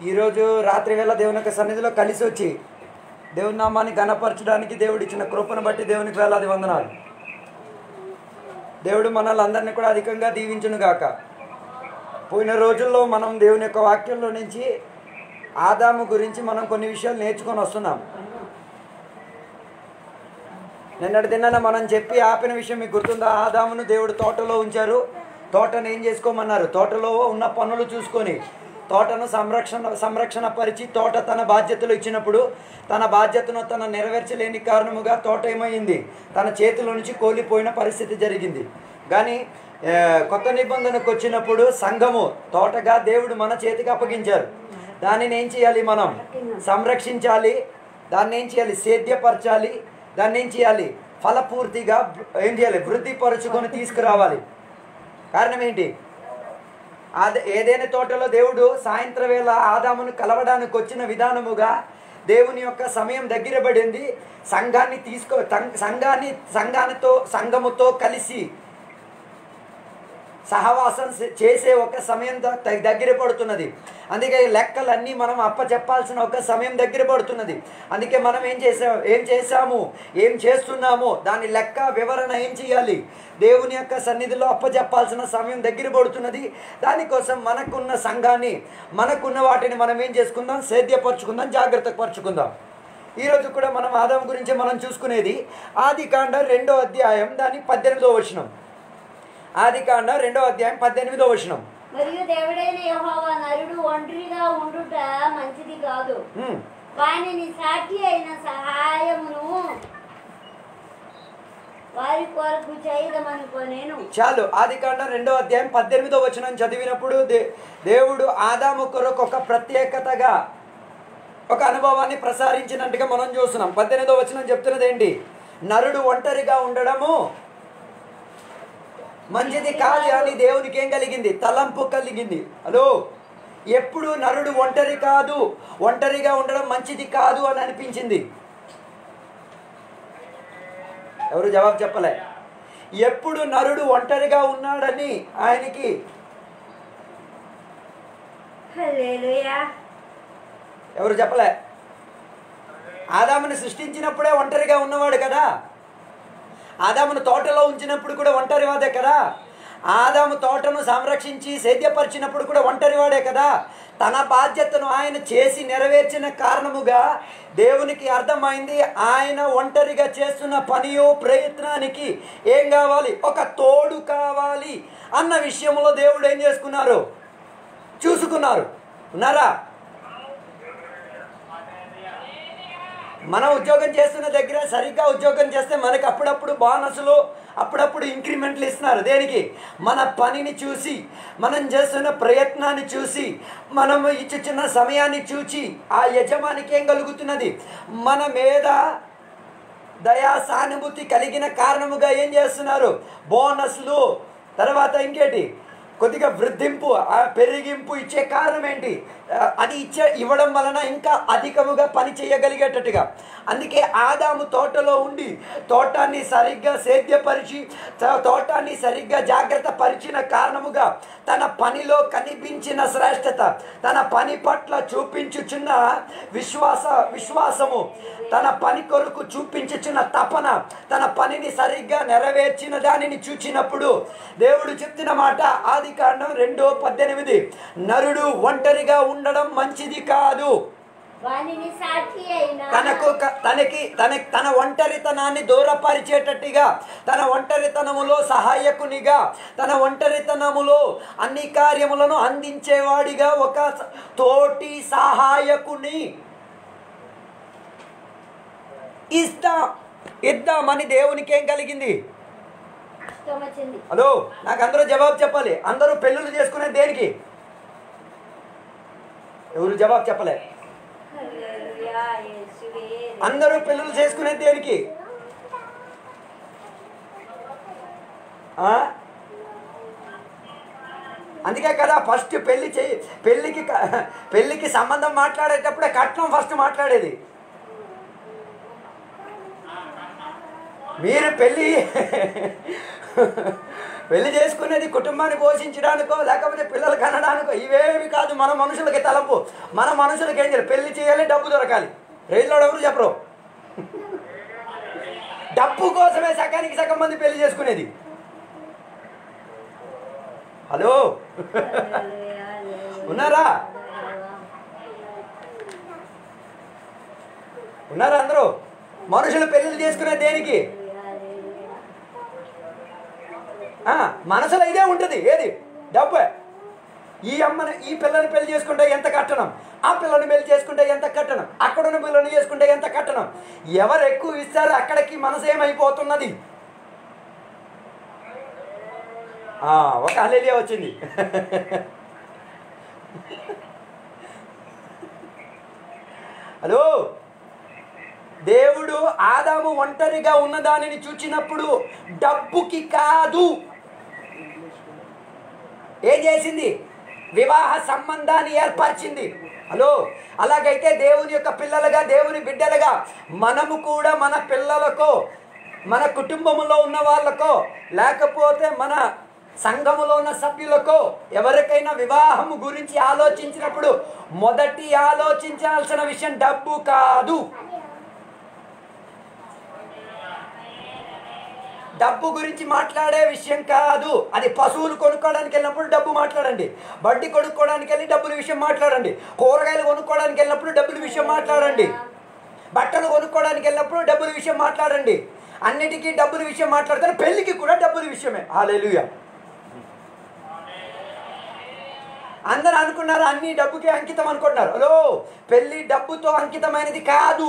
ఈరోజు రాత్రి వేళ దేవుని యొక్క సన్నిధిలో కలిసి వచ్చి దేవుని నామాన్ని గణపరచడానికి దేవుడు ఇచ్చిన కృపను బట్టి దేవునికి వేలాది వందనాలు దేవుడు మనల్ని అందరినీ కూడా అధికంగా దీవించును గాక పోయిన రోజుల్లో మనం దేవుని యొక్క వాక్యంలో నుంచి ఆదాము గురించి మనం కొన్ని విషయాలు నేర్చుకొని వస్తున్నాం నిన్నటి దినాన మనం చెప్పి ఆపిన విషయం మీకు గుర్తుందా ఆదామును దేవుడు తోటలో ఉంచారు తోటను ఏం చేసుకోమన్నారు తోటలో ఉన్న పనులు చూసుకొని తోటను సంరక్షణ సంరక్షణ పరిచి తోట తన బాధ్యతలు ఇచ్చినప్పుడు తన బాధ్యతను తన నెరవేర్చలేని కారణముగా తోట ఏమైంది తన చేతిలో నుంచి కోల్పోయిన పరిస్థితి జరిగింది కానీ ఆ, కొత్త నిబంధనకు వచ్చినప్పుడు సంఘము తోటగా దేవుడు మన చేతికి అప్పగించారు దానిని ఏం చేయాలి మనం సంరక్షించాలి దాన్ని ఏం చేయాలి సేద్యపరచాలి దాన్ని ఏం చేయాలి ఫలపూర్తిగా ఏం చేయాలి వృద్ధిపరుచుకొని తీసుకురావాలి కారణం ఏంటి అదే ఏదైనా తోటలో దేవుడు సాయంత్రం వేళ ఆదామును కలవడానికి వచ్చిన విధానముగా దేవుని యొక్క సమయం దగ్గర పడింది సంఘాన్ని తీసుకో తం- సంఘాన్ని సంఘానితో సంఘముతో కలిసి సహవాసం చే- చేసే ఒక సమయం ద- ద- దగ్గర పడుతున్నది అందుకే ఈ లెక్కలన్నీ మనం అప్పచెప్పాల్సిన ఒక సమయం దగ్గర పడుతున్నది అందుకే మనం ఏం చేసాం ఏం చేశాము ఏం చేస్తున్నాము దాని లెక్క వివరణ ఏం చేయాలి దేవుని యొక్క సన్నిధిలో అప్పచెప్పాల్సిన సమయం దగ్గర పడుతున్నది దానికోసం మనకున్న సంఘాన్ని మనకున్న వాటిని మనం ఏం చేసుకుందాం సేద్యపరచుకుందాం జాగ్రత్త పరుచుకుందాం ఈరోజు కూడా మనం ఆదాం గురించి మనం చూసుకునేది ఆది కాండ రెండో అధ్యాయం దాని పద్దెనిమిదో వచనం ఆది కాండ రెండో అధ్యాయం పద్దెనిమిదో వచనం మరియు దేవుడైన యెహోవా నరుడు ఒంటరిగా ఉండుట మంచిది కాదు ఉమ్, వానిని సాటి అయిన సహాయమును వారి కొరకు చేయదమనుకోనేను చాలు ఆది కాండ రెండో అధ్యాయం పద్దెనిమిదో వచనం చదివినప్పుడు దే దేవుడు ఆదాము కొరకు ఒక ప్రత్యేకతగా ఒక అనుభవాన్ని ప్రసారించినట్టుగా మనం చూస్తున్నాం పద్దెనిమిదో వచనం చెప్తున్నది ఏంటి నరుడు ఒంటరిగా ఉండడము మంచిది కాదు అని దేవునికి ఏం కలిగింది తలంపు కలిగింది హలో ఎప్పుడు నరుడు ఒంటరి కాదు ఒంటరిగా ఉండడం మంచిది కాదు అని అనిపించింది ఎవరు జవాబు చెప్పలే ఎప్పుడు నరుడు ఒంటరిగా ఉన్నాడని ఆయనకి హల్లెలూయా ఎవరు చెప్పలే ఆదాముని సృష్టించినప్పుడే ఒంటరిగా ఉన్నవాడు కదా ఆదామును తోటలో ఉంచినప్పుడు కూడా ఒంటరివాదే కదా ఆదాము తోటను సంరక్షించి సేద్యపరిచినప్పుడు కూడా ఒంటరివాడే కదా తన బాధ్యతను ఆయన చేసి నెరవేర్చిన కారణముగా దేవునికి అర్థమైంది ఆయన ఒంటరిగా చేస్తున్న పనియో ప్రయత్నానికి ఏం కావాలి ఒక తోడు కావాలి అన్న విషయంలో దేవుడు ఏం చేసుకున్నారు చూసుకున్నారు ఉన్నారా మనం ఉద్యోగం చేస్తున్న దగ్గర సరిగ్గా ఉద్యోగం చేస్తే మనకి అప్పుడప్పుడు బోనస్లు అప్పుడప్పుడు ఇంక్రిమెంట్లు ఇస్తున్నారు దేనికి మన పనిని చూసి మనం చేస్తున్న ప్రయత్నాన్ని చూసి మనం ఇచ్చుచున్న సమయాన్ని చూచి ఆ యజమానికి ఏం కలుగుతున్నది మన మీద దయా సానుభూతి కలిగిన కారణముగా ఏం చేస్తున్నారు బోనస్లు తర్వాత ఇంకేటి కొద్దిగా వృద్ధింపు ఆ పెరిగింపు ఇచ్చే కారణం ఏంటి ఆ, అది ఇచ్చే ఇవ్వడం వలన ఇంకా అధికముగా పని చేయగలిగేటట్టుగా అందుకే ఆదాము తోటలో ఉండి తోటాన్ని సరిగ్గా సేద్యపరిచి త- తోటాన్ని సరిగ్గా జాగ్రత్త పరిచిన కారణముగా తన పనిలో కనిపించిన శ్రేష్టత తన పని పట్ల చూపించుచున్న విశ్వాస విశ్వాసము తన పని కొరకు చూపించుచున్న తపన తన పనిని సరిగ్గా నెరవేర్చిన దానిని చూచినప్పుడు దేవుడు చెప్తున్న మాట ఆది కాండం రెండో పద్దెనిమిది నరుడు ఒంటరిగా ఉండడం మంచిది కాదు వానిని సాటి అయిన తనకు క- తనకి తన తన ఒంటరితనాన్ని దూరపరిచేటట్టుగా తన ఒంటరితనములో సహాయకునిగా తన ఒంటరితనములో అన్ని కార్యములను అందించేవాడిగా ఒక స- తోటి సహాయకుని ఇస్తా ఇద్దామని దేవునికి ఏం కలిగింది ఇష్టం వచ్చింది హలో నాకు అందరూ జవాబు చెప్పాలి అందరూ పెళ్ళిళ్ళు చేసుకునే దేనికి ఎవరు జవాబు చెప్పలే హల్లెలూయా యేసువే అందరూ పెళ్ళిళ్ళు చేసుకునే దేనికి ఆ? అందుకే కదా ఫస్ట్ పెళ్లి చేయి పెళ్ళికి క- పెళ్ళికి సంబంధం మాట్లాడేటప్పుడే కట్నం ఫస్ట్ మాట్లాడేది మీరు పెళ్ళి పెళ్లి చేసుకునేది కుటుంబాన్ని పోషించడానికో లేకపోతే పిల్లలు కనడానికో ఇవేమి కాదు మన మనుషులకి తలంపు మన మనుషులకి ఏం చేయాలి పెళ్లి చేయాలి డబ్బు దొరకాలి రైల్లో ఎవరు చెప్పరు డబ్బు కోసమే సగానికి సగం మంది పెళ్లి చేసుకునేది హలో ఉన్నారా ఉన్నారా అందరూ మనుషులు పెళ్లి చేసుకునే దేనికి ఆ, మనసులో ఇదే ఉంటుంది ఏది డబ్బే ఈ అమ్మని ఈ పిల్లని పెళ్లి చేసుకుంటే ఎంత కట్టണം ఆ పిల్లని పెళ్లి చేసుకుంటే ఎంత కట్టണം అక్కడున్న పిల్లని చేసుకుంటే ఎంత కట్టണം ఎవరు ఎక్కువ ఇస్తారో అక్కడికి మనసు ఏమైపోతున్నది ఆ, ఒక అలెలియా వచ్చింది హలో దేవుడు ఆదాము ఒంటరిగా ఉన్న దానిని చూచినప్పుడు డబ్బుకి కాదు ఏం చేసింది వివాహ సంబంధాన్ని ఏర్పరిచింది హలో అలాగైతే దేవుని యొక్క పిల్లలుగా దేవుని బిడ్డలుగా మనము కూడా మన పిల్లలకో మన కుటుంబంలో ఉన్న వాళ్ళకో లేకపోతే మన సంఘములో ఉన్న సభ్యులకో ఎవరికైనా వివాహము గురించి ఆలోచించినప్పుడు మొదటి ఆలోచించాల్సిన విషయం డబ్బు కాదు డబ్బు గురించి మాట్లాడే విషయం కాదు అది పశువులు కొనుక్కోవడానికి వెళ్ళినప్పుడు డబ్బు మాట్లాడండి బడ్డీ కొనుక్కోవడానికి వెళ్ళి డబ్బుల విషయం మాట్లాడండి కూరగాయలు కొనుక్కోవడానికి వెళ్ళినప్పుడు డబ్బుల విషయం మాట్లాడండి బట్టలు కొనుక్కోవడానికి వెళ్ళినప్పుడు డబ్బుల విషయం మాట్లాడండి అన్నిటికీ డబ్బుల విషయం మాట్లాడతారు పెళ్లికి కూడా డబ్బుల విషయమే హాలేలుయా అందరూ అనుకున్నారు అన్ని డబ్బుకి అంకితం అనుకుంటున్నారు హలో పెళ్లి డబ్బుతో అంకితమైనది కాదు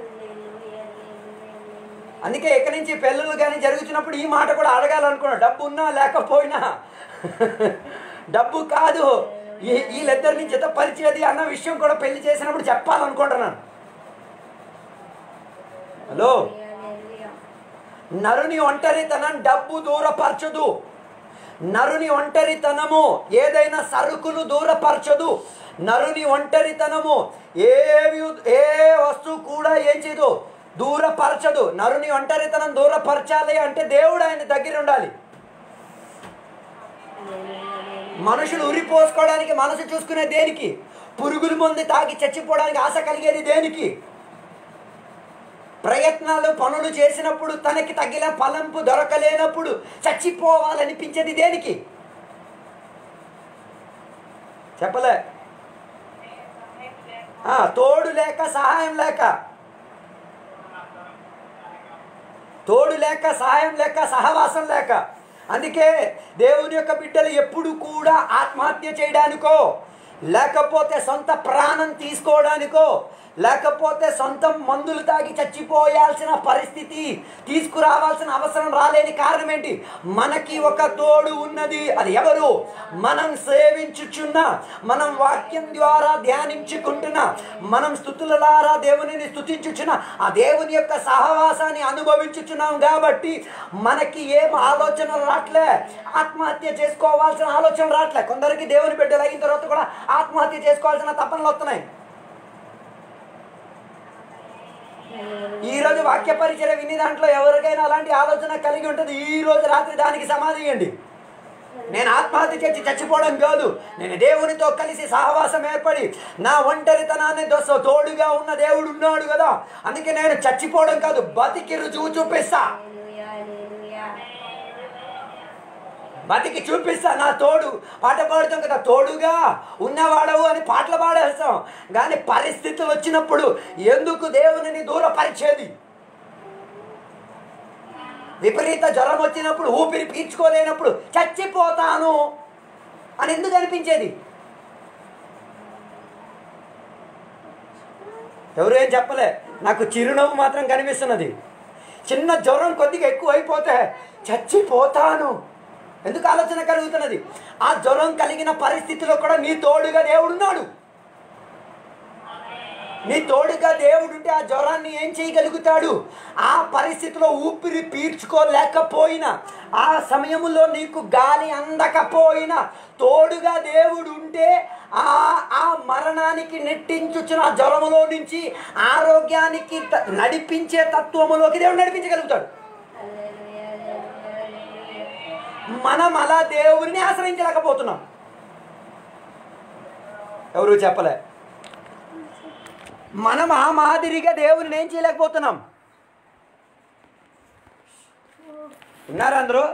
అందుకే ఇక్కడి నుంచి పెళ్ళిళ్ళు కానీ జరుగుతున్నప్పుడు ఈ మాట కూడా అడగాలనుకున్నా డబ్బు ఉన్నా లేకపోయినా డబ్బు కాదు ఈ వీళ్ళిద్దరి నుంచి ఎంత పరిచేది అన్న విషయం కూడా పెళ్లి చేసినప్పుడు చెప్పాలనుకుంటున్నాను హలో నరుని ఒంటరితనం డబ్బు దూరపరచదు నరుని ఒంటరితనము ఏదైనా సరుకును దూరపరచదు నరుని ఒంటరితనము ఏ ఏ వస్తువు కూడా ఏం చేయదు దూరపరచదు నరుని ఒంటరితనం దూరపరచాలి అంటే దేవుడు ఆయన దగ్గర ఉండాలి మనుషులు ఉరిపోసుకోవడానికి మనసు చూసుకునే దేనికి పురుగుల మందు తాగి చచ్చిపోవడానికి ఆశ కలిగేది దేనికి ప్రయత్నాలు పనులు చేసినప్పుడు తనకి తగిన ఫలంపు దొరకలేనప్పుడు చచ్చిపోవాలనిపించేది దేనికి చెప్పలే ఆ, తోడు లేక సహాయం లేక తోడు లేక సహాయం లేక సహవాసం లేక అందుకే దేవుని యొక్క బిడ్డలు ఎప్పుడు కూడా ఆత్మహత్య చేయడానికో లేకపోతే సొంత ప్రాణం తీసుకోవడానికో లేకపోతే సొంత మందులు తాగి చచ్చిపోయాల్సిన పరిస్థితి తీసుకురావాల్సిన అవసరం రాలేని కారణం ఏంటి మనకి ఒక తోడు ఉన్నది అది ఎవరు మనం సేవించుచున్న మనం వాక్యం ద్వారా ధ్యానించుకుంటున్న మనం స్థుతుల ద్వారా దేవునిని స్థుతించుచున్న ఆ దేవుని యొక్క సహవాసాన్ని అనుభవించుచున్నాం కాబట్టి మనకి ఏం ఆలోచన రావట్లే ఆత్మహత్య చేసుకోవాల్సిన ఆలోచన రావట్లే కొందరికి దేవుని బిడ్డలు అయిన తర్వాత కూడా ఆత్మహత్య చేసుకోవాల్సిన తపనలు వస్తున్నాయి ఈ రోజు వాక్య పరిచయం విని దాంట్లో ఎవరికైనా అలాంటి ఆలోచన కలిగి ఉంటుంది ఈ రోజు రాత్రి దానికి సమాధి ఇవ్వండి నేను ఆత్మహత్య చేసి చచ్చిపోవడం కాదు నేను దేవునితో కలిసి సహవాసం ఏర్పడి నా ఒంటరితనాన్ని దోస తోడుగా ఉన్న దేవుడు ఉన్నాడు కదా అందుకే నేను చచ్చిపోవడం కాదు బతికి రుజువు చూపిస్తా బతికి చూపిస్తా నా తోడు పాట పాడుతాం కదా తోడుగా ఉన్నవాడవు అని పాటలు పాడేస్తాం కానీ పరిస్థితులు వచ్చినప్పుడు ఎందుకు దేవునిని దూరపరిచేది విపరీత జ్వరం వచ్చినప్పుడు ఊపిరి పీల్చుకోలేనప్పుడు చచ్చిపోతాను అని ఎందుకు అనిపించేది ఎవరు ఏం చెప్పలే నాకు చిరునవ్వు మాత్రం కనిపిస్తున్నది చిన్న జ్వరం కొద్దిగా ఎక్కువ అయిపోతే చచ్చిపోతాను ఎందుకు ఆలోచన కలుగుతున్నది ఆ జ్వరం కలిగిన పరిస్థితిలో కూడా నీ తోడుగా దేవుడున్నాడు నీ తోడుగా దేవుడు ఉంటే ఆ జ్వరాన్ని ఏం చేయగలుగుతాడు ఆ పరిస్థితిలో ఊపిరి పీల్చుకోలేకపోయినా ఆ సమయంలో నీకు గాలి అందకపోయినా తోడుగా దేవుడు ఉంటే ఆ ఆ మరణానికి నెట్టించుచున్న ఆ జ్వరములో నుంచి ఆరోగ్యానికి త- నడిపించే తత్వములోకి దేవుడు నడిపించగలుగుతాడు మనం అలా దేవుడిని ఆశ్రయించలేకపోతున్నాం ఎవరు చెప్పలే మనం ఆ మాదిరిగా దేవుని ఏం చేయలేకపోతున్నాం ఉన్నారు అందరూ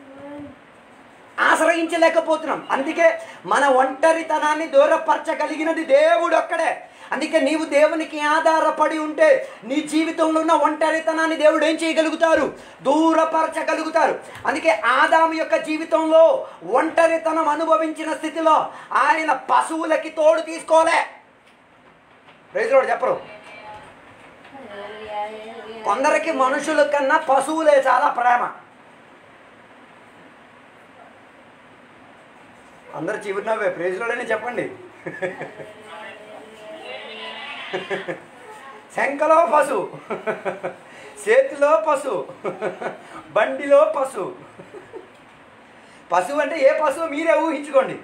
ఆశ్రయించలేకపోతున్నాం అందుకే మన ఒంటరితనాన్ని దూరపరచగలిగినది దేవుడు ఒక్కడే అందుకే నీవు దేవునికి ఆధారపడి ఉంటే నీ జీవితంలో ఉన్న ఒంటరితనాన్ని దేవుడు ఏం చేయగలుగుతారు దూరపరచగలుగుతారు అందుకే ఆదాము యొక్క జీవితంలో ఒంటరితనం అనుభవించిన స్థితిలో ఆయన పశువులకి తోడు తీసుకోలే రైతులు చెప్పరు కొందరికి మనుషుల కన్నా పశువులే చాలా ప్రేమ అందరు చివరినవ్వే ప్రేజ్లోనే చెప్పండి శంఖలో పశు చేతిలో పశు బండిలో పశు పశువు అంటే ఏ పశువు మీరే ఊహించుకోండి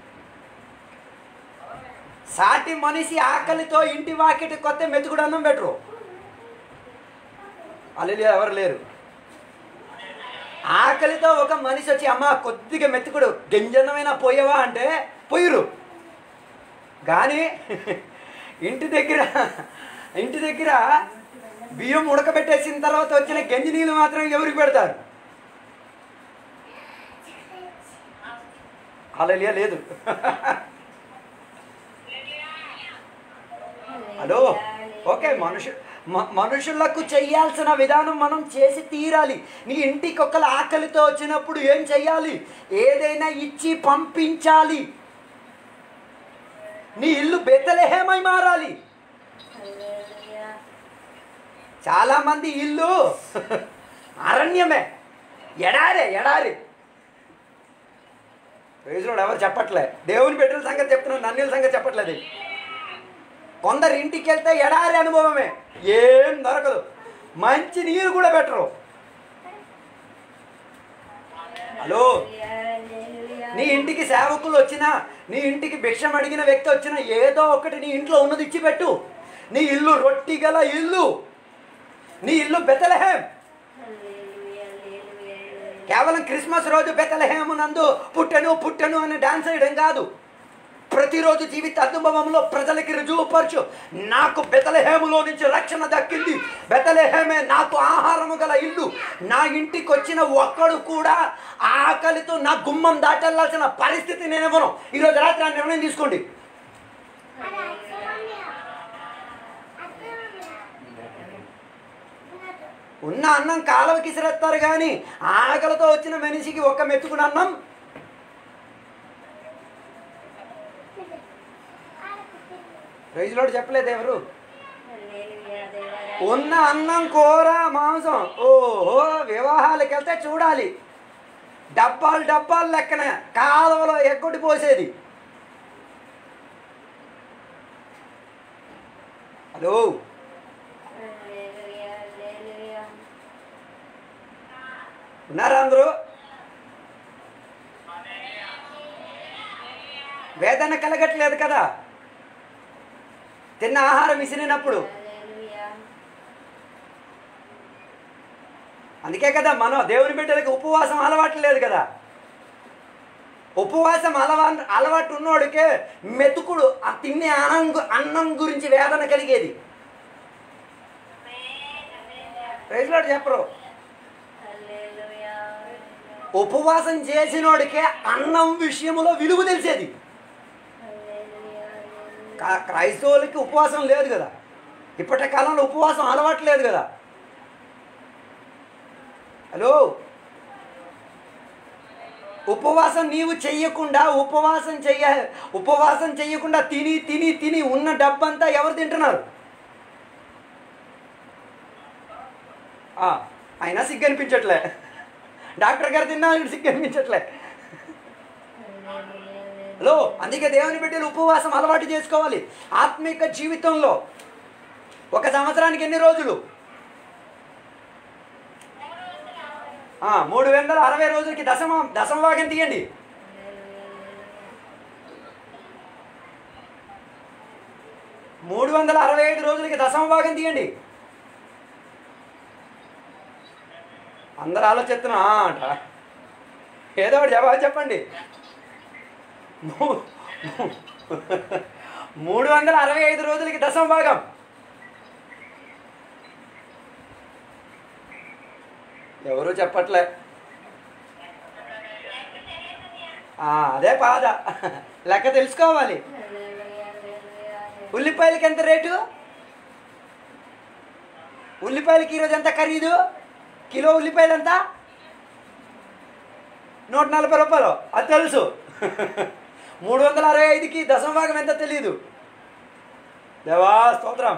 సాటి మనిషి ఆకలితో ఇంటి వాకిటి కొత్త మెతుకుడు అన్నం పెట్టరు అల్లు ఎవరు లేరు ఆకలితో ఒక మనిషి వచ్చి అమ్మ కొద్దిగా మెతుకుడు గంజనమైన పోయవా అంటే పోయిరు కానీ ఇంటి దగ్గర ఇంటి దగ్గర బియ్యం ఉడకబెట్టేసిన తర్వాత వచ్చిన గంజి నీళ్ళు మాత్రం ఎవరికి పెడతారు అలలియా లేదు హలో ఓకే మనుషు మ- మనుషులకు చెయ్యాల్సిన విధానం మనం చేసి తీరాలి నీ ఇంటికి ఒకళ్ళ ఆకలితో వచ్చినప్పుడు ఏం చెయ్యాలి ఏదైనా ఇచ్చి పంపించాలి నీ ఇల్లు బెతలహేమై మారాలి చాలా మంది ఇల్లు అరణ్యమే ఎడారే ఎడారి రైతులు ఎవరు చెప్పట్లే దేవుని బిడ్డల సంగతి చెప్తున్నాను నన్నుల సంగతి చెప్పట్లేదు కొందరు ఇంటికి వెళ్తే ఎడారి అనుభవమే ఏం దొరకదు మంచి నీరు కూడా పెట్టరు హలో నీ ఇంటికి సేవకులు వచ్చినా నీ ఇంటికి భిక్షం అడిగిన వ్యక్తి వచ్చినా ఏదో ఒకటి నీ ఇంట్లో ఉన్నది ఇచ్చి పెట్టు నీ ఇల్లు రొట్టి గల ఇల్లు నీ ఇల్లు బెతలహేం కేవలం క్రిస్మస్ రోజు బెతలహేము నందు పుట్టెను పుట్టెను అని డాన్స్ వేయడం కాదు ప్రతిరోజు జీవిత అనుభవంలో ప్రజలకి రుజువుపరచు నాకు బెతలహేములో నుంచి రక్షణ దక్కింది బెతలహేమే నాకు ఆహారము గల ఇల్లు నా ఇంటికి వచ్చిన ఒక్కడు కూడా ఆకలితో నా గుమ్మం దాటెళ్లాల్సిన పరిస్థితి నేనేమను ఈరోజు రాత్రి ఆ నిర్ణయం తీసుకోండి ఉన్న అన్నం కాలువకి ఇసిరేస్తారు కానీ ఆకలితో వచ్చిన మనిషికి ఒక మెతుకుడు అన్నం రైతులోడు చెప్పలేదు ఎవరు ఉన్న అన్నం కూర మాంసం ఓహో వివాహాలకు వెళ్తే చూడాలి డబ్బాలు డబ్బాలు లెక్కన కాలువలో ఎగ్గొట్టి పోసేది హలో ఉన్నారా అందరూ వేదన కలగట్లేదు కదా తిన్న ఆహారం ఇసిరినప్పుడు అందుకే కదా మనం దేవుని బిడ్డలకి ఉపవాసం అలవాటు లేదు కదా ఉపవాసం అలవా అలవాటు ఉన్నోడికే మెతుకుడు ఆ తినే అన్నం గు- అన్నం గురించి వేదన కలిగేది రైతులాడు చెప్పరు ఉపవాసం చేసినోడికే అన్నం విషయంలో విలువ తెలిసేది కా- క్రైస్తవులకి ఉపవాసం లేదు కదా ఇప్పటి కాలంలో ఉపవాసం అలవాటు లేదు కదా హలో ఉపవాసం నీవు చెయ్యకుండా ఉపవాసం చెయ్య ఉపవాసం చెయ్యకుండా తిని తిని తిని ఉన్న డబ్బంతా ఎవరు తింటున్నారు ఆ, అయినా సిగ్గు అనిపించట్లే డాక్టర్ గారు తిన్నా ఆయనకు సిగ్గు అనిపించట్లే హలో అందుకే దేవుని బిడ్డలు ఉపవాసం అలవాటు చేసుకోవాలి ఆత్మిక జీవితంలో ఒక సంవత్సరానికి ఎన్ని రోజులు ఆ, మూడు వందల అరవై రోజులకి దశమ దశమ భాగం తీయండి మూడు వందల అరవై ఐదు రోజులకి దశమ భాగం తీయండి అందరు ఆలోచిస్తున్నా ఆ అంట ఏదో ఒకటి జవాబు చెప్పండి మూ- మూడు వందల అరవై ఐదు రోజులకి దశమ భాగం ఎవరు చెప్పట్లే ఆ, అదే బాధ లెక్క తెలుసుకోవాలి ఉల్లిపాయలకి ఎంత రేటు ఉల్లిపాయలకి ఈరోజు ఎంత ఖరీదు కిలో ఉల్లిపాయలు ఎంత నూట నలభై రూపాయలు అది తెలుసు మూడు వందల అరవై ఐదుకి దశమ భాగం ఎంత తెలియదు దేవా స్తోత్రం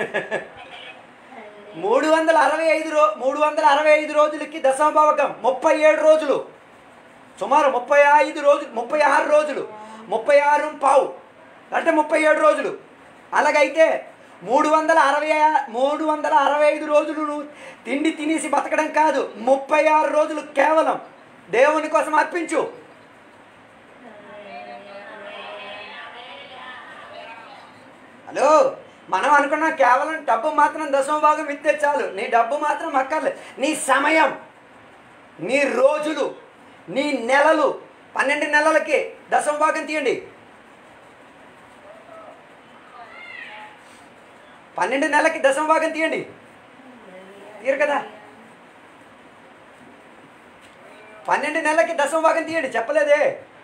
మూడు వందల అరవై ఐదు రో మూడు వందల అరవై ఐదు రోజులకి దశమ భాగం ముప్పై ఏడు రోజులు సుమారు ముప్పై ఐదు రోజులు ముప్పై ఆరు రోజులు ముప్పై ఆరు పావు అంటే ముప్పై ఏడు రోజులు అలాగైతే మూడు వందల అరవై ఆ- మూడు వందల అరవై ఐదు రోజులు నువ్వు తిండి తినేసి బతకడం కాదు ముప్పై ఆరు రోజులు కేవలం దేవుని కోసం అర్పించు హలో మనం అనుకున్నాం కేవలం డబ్బు మాత్రం దశమ భాగం ఇస్తే చాలు నీ డబ్బు మాత్రం అక్కర్లే నీ సమయం నీ రోజులు నీ నెలలు పన్నెండు నెలలకి దశమ భాగం తీయండి పన్నెండు నెలలకి దశమ భాగం తీయండి తీయరు కదా పన్నెండు నెలలకి దశమ భాగం తీయండి చెప్పలేదే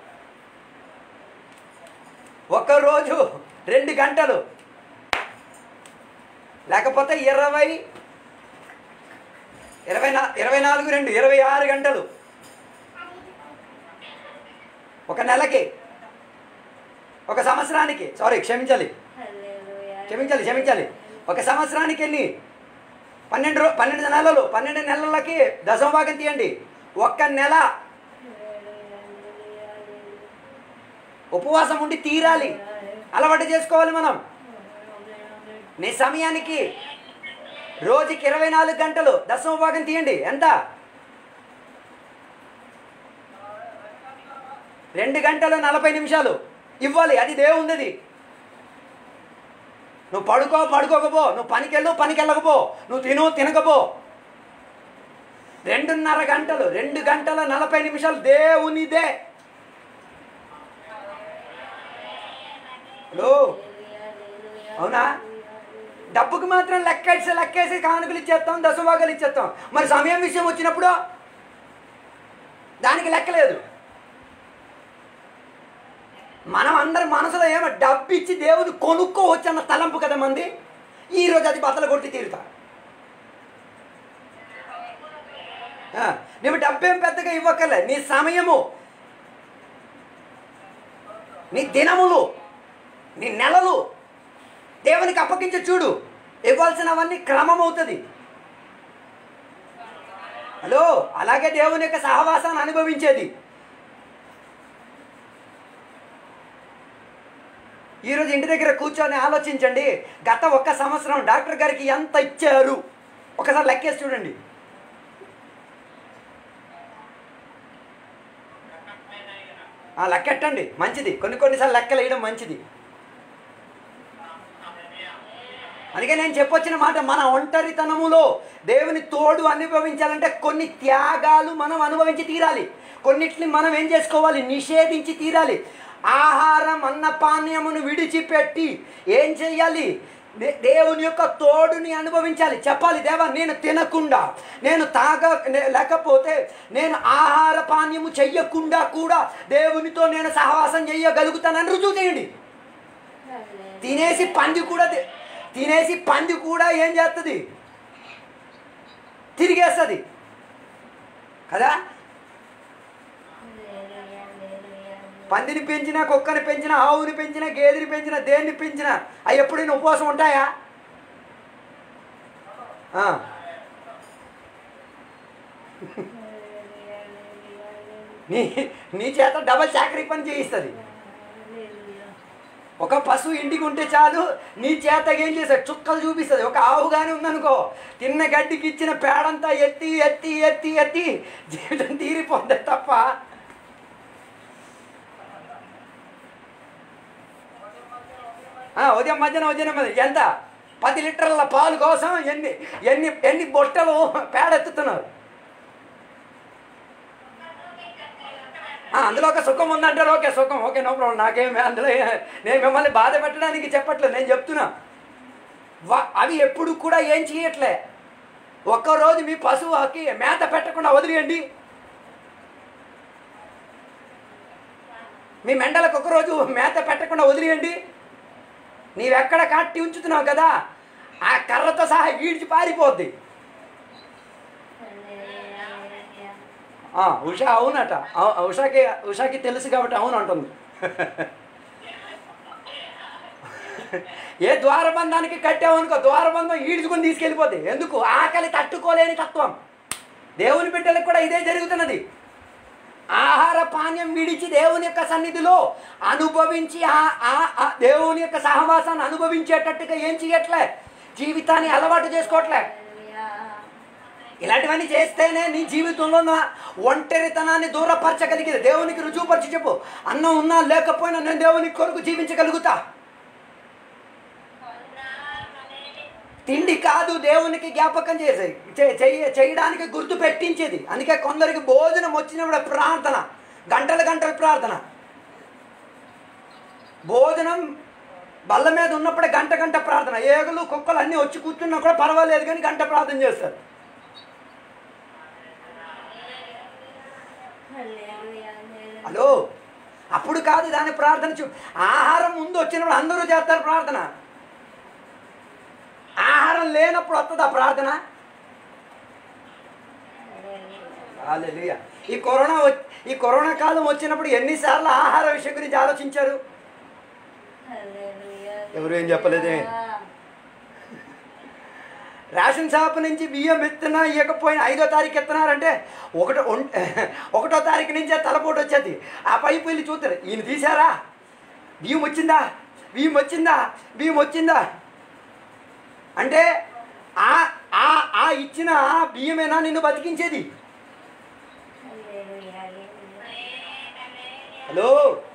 ఒక రోజు రెండు గంటలు లేకపోతే ఇరవై ఇరవై నా ఇరవై నాలుగు రెండు ఇరవై ఆరు గంటలు ఒక నెలకి ఒక సంవత్సరానికి సారీ క్షమించాలి క్షమించాలి క్షమించాలి ఒక సంవత్సరానికి ఎన్ని పన్నెండు రో పన్నెండు నెలలు పన్నెండు నెలలకి దశమ భాగం తీయండి ఒక్క నెల ఉపవాసం ఉండి తీరాలి అలవాటు చేసుకోవాలి మనం నీ సమయానికి రోజుకి ఇరవై నాలుగు గంటలు దశమ భాగం తీయండి ఎంత రెండు గంటలు నలభై నిమిషాలు ఇవ్వాలి అది దేవుంది నువ్వు పడుకో పడుకోకపో నువ్వు పనికెళ్ళు పనికెళ్ళకపో నువ్వు తిను తినకపో రెండున్నర గంటలు రెండు గంటల నలభై నిమిషాలు దేవునిదే హలో అవునా డబ్బుకి మాత్రం లెక్కేసి లెక్కేసి కానుకలు ఇచ్చేస్తాం దశభాగాలు ఇచ్చేస్తాం మరి సమయం విషయం వచ్చినప్పుడు దానికి లెక్కలేదు మనం అందరి మనసులో ఏమో డబ్బు ఇచ్చి దేవుని కొనుక్కోవచ్చు అన్న తలంపు కదా మంది ఈరోజు అది బతలు కొట్టి తీరుతా ఆ, నువ్వు డబ్బేం పెద్దగా ఇవ్వక్కర్లే నీ సమయము నీ దినములు నీ నెలలు దేవునికి అప్పగించి చూడు ఇవ్వాల్సినవన్నీ క్రమం అవుతుంది హలో అలాగే దేవుని యొక్క సహవాసాన్ని అనుభవించేది ఈరోజు ఇంటి దగ్గర కూర్చొని ఆలోచించండి గత ఒక్క సంవత్సరం డాక్టర్ గారికి ఎంత ఇచ్చారు ఒకసారి లెక్కేసి చూడండి ఆ, లెక్కెట్టండి మంచిది కొన్ని కొన్నిసార్లు లెక్కలు వేయడం మంచిది అందుకే నేను చెప్పొచ్చిన మాట మన ఒంటరితనములో దేవుని తోడు అనుభవించాలంటే కొన్ని త్యాగాలు మనం అనుభవించి తీరాలి కొన్నిటిని మనం ఏం చేసుకోవాలి నిషేధించి తీరాలి ఆహారం అన్నపానీయమును విడిచిపెట్టి ఏం చెయ్యాలి దే- దేవుని యొక్క తోడుని అనుభవించాలి చెప్పాలి దేవా నేను తినకుండా నేను తాగ నే- లేకపోతే నేను ఆహార పానీయము చెయ్యకుండా కూడా దేవునితో నేను సహవాసం చెయ్యగలుగుతానని రుజువు చేయండి తినేసి పంది కూడా తి- తినేసి పంది కూడా ఏం చేస్తుంది తిరిగేస్తుంది కదా పందిని పెంచినా కుక్కని పెంచినా ఆవుని పెంచినా గేదెని పెంచినా దేన్ని పెంచినా అవి ఎప్పుడైనా ఉపవాసం ఉంటాయా ఆ. నీ నీ చేత డబల్ చాకరీ పని చేయిస్తుంది ఒక పశువు ఇంటికి ఉంటే చాలు నీ చేత ఏం చేస్తాడు చుక్కలు చూపిస్తుంది ఒక ఆవు కానీ ఉందనుకో తిన్న గడ్డికి ఇచ్చిన పేడంతా ఎత్తి ఎత్తి ఎత్తి ఎత్తి జీవితం తీరిపోద్ది తప్ప ఆ, ఉదయం మధ్యాహ్నం ఉదయం మధ్య ఎంత పది లీటర్ల పాలు కోసం ఎన్ని ఎన్ని ఎన్ని బొట్టలు పేడెత్తుతున్నారు ఆ, అందులో ఒక సుఖం ఉందంటారు ఓకే సుఖం ఓకే నో ప్రాబ్లం నాకేం అందులో ఏ- నేను మిమ్మల్ని బాధ పెట్టడానికి చెప్పట్లేదు నేను చెప్తున్నా వా- అవి ఎప్పుడు కూడా ఏం చేయట్లే ఒక్కరోజు మీ పశువుకి మేత పెట్టకుండా వదిలేయండి మీ మెండలకు ఒకరోజు మేత పెట్టకుండా వదిలేయండి నీవెక్కడ కట్టి ఉంచుతున్నావు కదా ఆ కర్రతో సహా ఈడ్చి పారిపోద్ది ఆ, ఉషా అవునట అవు- ఉషాకి ఉషాకి తెలుసు కాబట్టి అవును అంటుంది ఏ ద్వారబంధానికి కట్టామనుకో ద్వారబంధం ఈడ్చుకొని తీసుకెళ్ళిపోద్ది ఎందుకు ఆకలి తట్టుకోలేని తత్వం దేవుని బిడ్డలకు కూడా ఇదే జరుగుతున్నది ఆహార పానీయం విడిచి దేవుని యొక్క సన్నిధిలో అనుభవించి ఆ- ఆ- ఆ దేవుని యొక్క సహవాసాన్ని అనుభవించేటట్టుగా ఏం చేయట్లే జీవితాన్ని అలవాటు చేసుకోవట్లే ఇలాంటివన్నీ చేస్తేనే నీ జీవితంలో నా ఒంటరితనాన్ని దూరపరచగలిగేది దేవునికి రుజువుపరిచి చెప్పు అన్నం ఉన్నా లేకపోయినా నేను దేవుని కొరకు జీవించగలుగుతా తిండి కాదు దేవునికి జ్ఞాపకం చేసేది చే- చెయ్య- చేయడానికి గుర్తు పెట్టించేది అందుకే కొందరికి భోజనం వచ్చినప్పుడు ప్రార్థన గంటల గంటల ప్రార్థన భోజనం బల్ల మీద ఉన్నప్పుడే గంట గంట ప్రార్థన ఏగులు కుక్కలు అన్నీ వచ్చి కూర్చున్నా కూడా పర్వాలేదు కానీ గంట ప్రార్థన చేస్తారు హలో అప్పుడు కాదు దాని ప్రార్థన చూ ఆహారం ముందు వచ్చినప్పుడు అందరూ చేస్తారు ప్రార్థన ఆహారం లేనప్పుడు వస్తుంది ఆ ప్రార్థన హల్లెలూయా. ఈ కరోనా వచ్- ఈ కరోనా కాలం వచ్చినప్పుడు ఎన్నిసార్లు ఆహార విషయం గురించి ఆలోచించారు ఎవరు ఏం చెప్పలేదే? రేషన్ షాప్ నుంచి బియ్యం ఎత్తున్నా ఇవ్వకపోయినా ఐదో తారీఖు ఎత్తున్నారంటే ఒకటో ఒన్- ఒకటో తారీఖు నుంచే తలపోటు వచ్చేది ఆ పైపు వెళ్ళి చూస్తారు ఈయన తీశారా బియ్యం వచ్చిందా బియ్యం వచ్చిందా బియ్యం వచ్చిందా అంటే ఆ ఆ ఆ ఇచ్చిన బియ్యమేనా నిన్ను బతికించేది హలో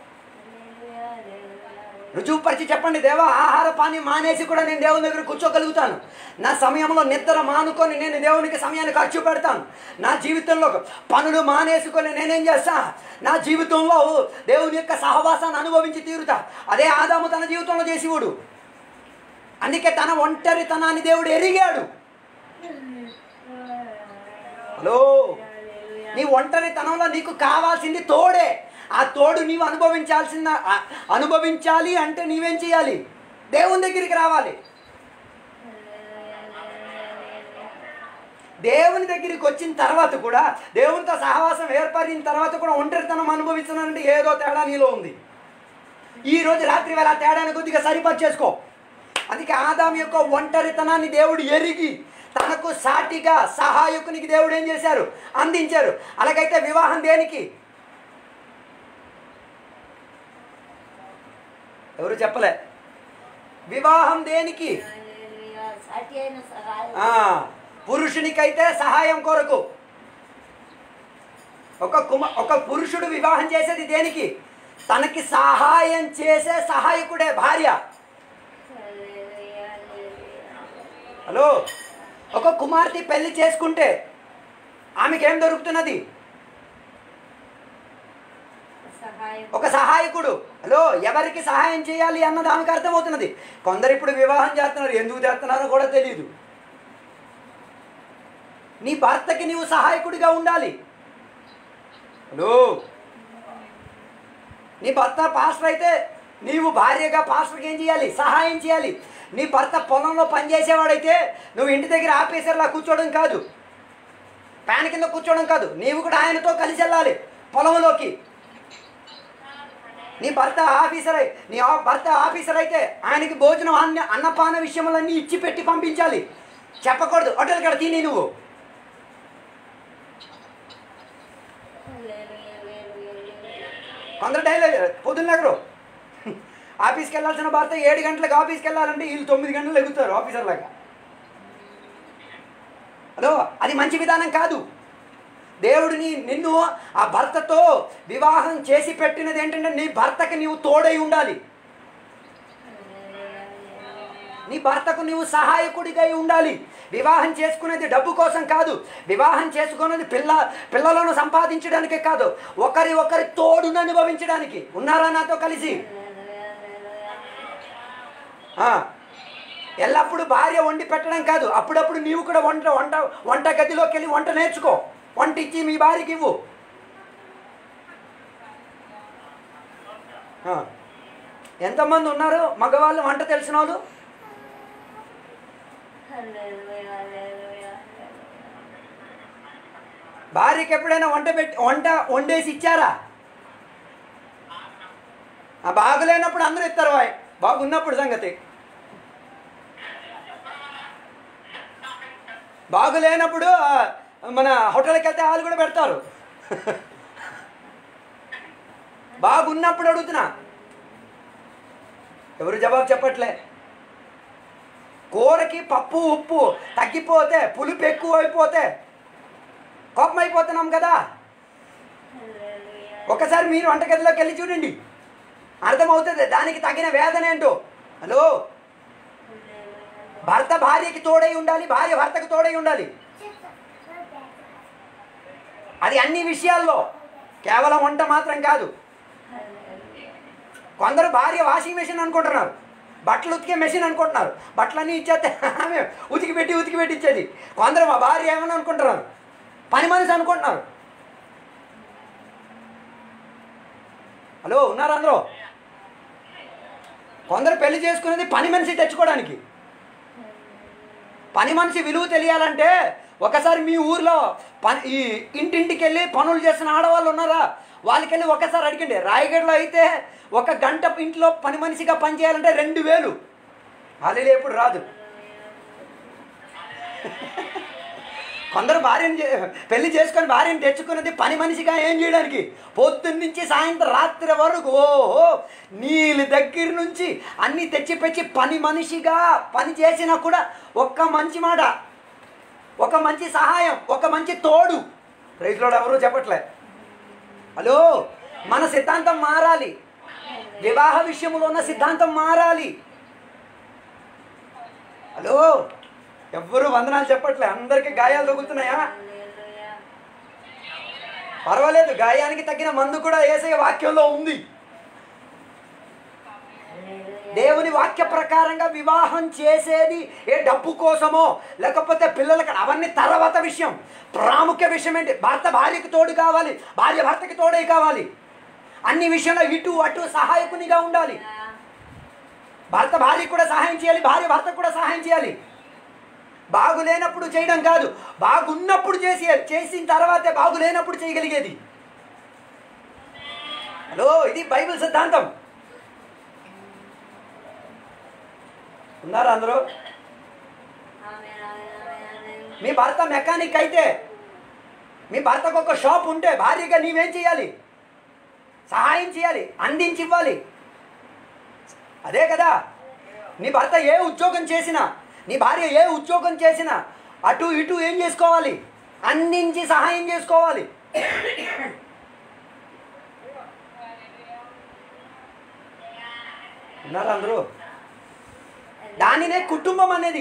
రుజువుపరిచి చెప్పండి దేవా ఆహార పానీ మానేసి కూడా నేను దేవుని దగ్గర కూర్చోగలుగుతాను నా సమయంలో నిద్ర మానుకొని నేను దేవునికి సమయాన్ని ఖర్చు పెడతాను నా జీవితంలో పనులు మానేసుకొని నేనేం చేస్తా నా జీవితంలో దేవుని యొక్క సహవాసాన్ని అనుభవించి తీరుతా అదే ఆదాము తన జీవితంలో చేసేవాడు అందుకే తన ఒంటరితనాన్ని దేవుడు ఎరిగాడు హలో నీ ఒంటరితనంలో నీకు కావాల్సింది తోడే ఆ తోడు నీవు అనుభవించాల్సిన ఆ- అనుభవించాలి అంటే నీవేం చేయాలి దేవుని దగ్గరికి రావాలి దేవుని దగ్గరికి వచ్చిన తర్వాత కూడా దేవునితో సహవాసం ఏర్పడిన తర్వాత కూడా ఒంటరితనం అనుభవిస్తున్నానంటే ఏదో తేడా నీలో ఉంది ఈ రోజు రాత్రి వేళ ఆ తేడాన్ని కొద్దిగా సరిపడి చేసుకో అందుకే ఆదాం యొక్క ఒంటరితనాన్ని దేవుడు ఎరిగి తనకు సాటిగా సహాయకునికి దేవుడు ఏం చేశారు అందించారు అలాగైతే వివాహం దేనికి ఎవరు చెప్పలే వివాహం దేనికి సాటి అయిన సహాయం ఆ, పురుషునికైతే సహాయం కొరకు ఒక కుమ ఒక పురుషుడు వివాహం చేసేది దేనికి తనకి సహాయం చేసే సహాయకుడే భార్య హలో ఒక కుమార్తె పెళ్లి చేసుకుంటే ఆమెకి ఏం దొరుకుతున్నది సహాయం ఒక సహాయకుడు హలో ఎవరికి సహాయం చేయాలి అన్నది ఆమెకు అర్థమవుతున్నది కొందరు ఇప్పుడు వివాహం చేస్తున్నారు ఎందుకు చేస్తున్నారో కూడా తెలియదు నీ భర్తకి నీవు సహాయకుడిగా ఉండాలి హలో నీ భర్త పాస్టర్ అయితే నీవు భార్యగా పాస్టర్కి ఏం చేయాలి సహాయం చేయాలి నీ భర్త పొలంలో పనిచేసేవాడైతే నువ్వు ఇంటి దగ్గర ఆఫీసర్లా కూర్చోవడం కాదు ఫ్యాన్ కింద కూర్చోవడం కాదు నీవు కూడా ఆయనతో కలిసి వెళ్ళాలి పొలంలోకి నీ భర్త ఆఫీసర్ అయి నీ ఆ- భర్త ఆఫీసర్ అయితే ఆయనకి భోజనం అన్న అన్నపాన విషయములన్నీ ఇచ్చి పెట్టి పంపించాలి చెప్పకూడదు హోటల్ కడ తిని నువ్వు కొందరు డైలీ పొద్దున్న ఎగరు ఆఫీస్కి వెళ్ళాల్సిన భర్త ఏడు గంటలకు ఆఫీస్కి వెళ్ళాలంటే వీళ్ళు తొమ్మిది గంటలు ఎగుతారు ఆఫీసర్ లాగా హలో అది మంచి విధానం కాదు దేవుడిని నిన్ను ఆ భర్తతో వివాహం చేసి పెట్టినది ఏంటంటే నీ భర్తకి నీవు తోడై ఉండాలి నీ భర్తకు నీవు సహాయకుడిగా ఉండాలి వివాహం చేసుకునేది డబ్బు కోసం కాదు వివాహం చేసుకునేది పిల్ల పిల్లలను సంపాదించడానికి కాదు ఒకరి ఒకరి తోడును అనుభవించడానికి ఉన్నారా నాతో కలిసి ఆ, ఎల్లప్పుడూ భార్య వండి పెట్టడం కాదు అప్పుడప్పుడు నీవు కూడా వంట వంట వంట గదిలోకి వెళ్ళి వంట నేర్చుకో వంట ఇచ్చి మీ భార్యకి ఇవ్వు ఆ, ఎంతమంది ఉన్నారు మగవాళ్ళు వంట తెలిసిన వాళ్ళు హల్లెలూయా, హల్లెలూయా, హల్లెలూయా. భార్యకి ఎప్పుడైనా వంట పెట్టి వంట వండేసి ఇచ్చారా ఆ బాగులేనప్పుడు అందరూ ఇస్తారు వాయ్ బాగున్నప్పుడు సంగతి బాగులేనప్పుడు ఆ, మన హోటల్కి వెళ్తే వాళ్ళు కూడా పెడతారు బాగున్నప్పుడు అడుగుతున్నా ఎవరు జవాబు చెప్పట్లే కూరకి పప్పు ఉప్పు తగ్గిపోతే పులుపు ఎక్కువ అయిపోతే కోపం అయిపోతున్నాం కదా హల్లెలూయా. ఒకసారి మీరు వంటగదిలోకి వెళ్ళి చూడండి అర్థమవుతుంది దానికి తగిన వేదన ఏంటో హలో భర్త భార్యకి తోడై ఉండాలి భార్య భర్తకు తోడై ఉండాలి అది అన్ని విషయాల్లో కేవలం వంట మాత్రం కాదు కొందరు భార్య వాషింగ్ మెషిన్ అనుకుంటున్నారు బట్టలు ఉతికే మెషిన్ అనుకుంటున్నారు బట్టలన్నీ ఇచ్చేస్తే ఆమె ఉతికి పెట్టి ఉతికి పెట్టి ఇచ్చేది కొందరు మా భార్య ఏమని అనుకుంటున్నారు పని మనిషి అనుకుంటున్నారు హలో ఉన్నారు అందరూ కొందరు పెళ్లి చేసుకునేది పని మనిషి తెచ్చుకోవడానికి పని మనిషి విలువ తెలియాలంటే ఒకసారి మీ ఊర్లో పని ఈ ఇంటింటికి వెళ్ళి పనులు చేసిన ఆడవాళ్ళు ఉన్నారా వాళ్ళకి వెళ్ళి ఒకసారి అడిగండి రాయగఢలో అయితే ఒక గంట ఇంట్లో పని మనిషిగా పనిచేయాలంటే రెండు వేలు అది ఎప్పుడు రాదు కొందరు భార్యను చే- పెళ్లి చేసుకొని భార్యను తెచ్చుకున్నది పని మనిషిగా ఏం చేయడానికి పొద్దున్న నుంచి సాయంత్రం రాత్రి వరకు ఓహో నీళ్ళ దగ్గర నుంచి అన్నీ తెచ్చి పెచ్చి పని మనిషిగా పని చేసినా కూడా ఒక్క మంచి మాట ఒక మంచి సహాయం ఒక మంచి తోడు రైతులో ఎవరు చెప్పట్లే హలో మన సిద్ధాంతం మారాలి వివాహ విషయంలో ఉన్న సిద్ధాంతం మారాలి హలో ఎవ్వరు వందనాలు చెప్పట్లే అందరికీ గాయాలు తగులుతున్నాయా హల్లెలూయా. పర్వాలేదు గాయానికి తగిన మందు కూడా ఏసే వాక్యంలో ఉంది హల్లెలూయా. దేవుని వాక్య ప్రకారంగా వివాహం చేసేది ఏ డబ్బు కోసమో లేకపోతే పిల్లలకి అవన్నీ తర్వాత విషయం ప్రాముఖ్య విషయం ఏంటి భర్త భార్యకి తోడు కావాలి భార్య భర్తకి తోడే కావాలి అన్ని విషయంలో ఇటు అటు సహాయకునిగా ఉండాలి భర్త భార్యకు కూడా సహాయం చేయాలి భార్య భర్తకు కూడా సహాయం చేయాలి బాగులేనప్పుడు చేయడం కాదు బాగున్నప్పుడు చేసి చేసిన తర్వాతే బాగులేనప్పుడు చేయగలిగేది హలో ఇది బైబిల్ సిద్ధాంతం ఉన్నారా అందరూ ఆమేన్, ఆమేన్, ఆమేన్, ఆమేన్. మీ భర్త మెకానిక్ అయితే మీ భర్తకు ఒక షాప్ ఉంటే భార్యగా నీవేం చేయాలి సహాయం చేయాలి అందించి ఇవ్వాలి అదే కదా నీ భర్త ఏ ఉద్యోగం చేసినా నీ భార్య ఏ ఉద్యోగం చేసినా అటు ఇటు ఏం చేసుకోవాలి అందించి సహాయం చేసుకోవాలి ఉన్నారా అందరూ దానినే కుటుంబం అనేది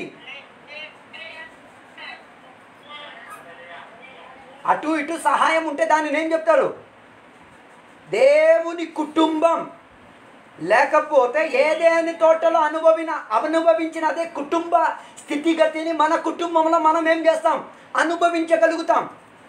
అటు ఇటు సహాయం ఉంటే దానిని ఏం చెప్తారు దేవుని కుటుంబం లేకపోతే ఏదేని తోటలో అనుభవిన అనుభవించిన అదే కుటుంబ స్థితిగతిని మన కుటుంబంలో మనం ఏం చేస్తాం అనుభవించగలుగుతాం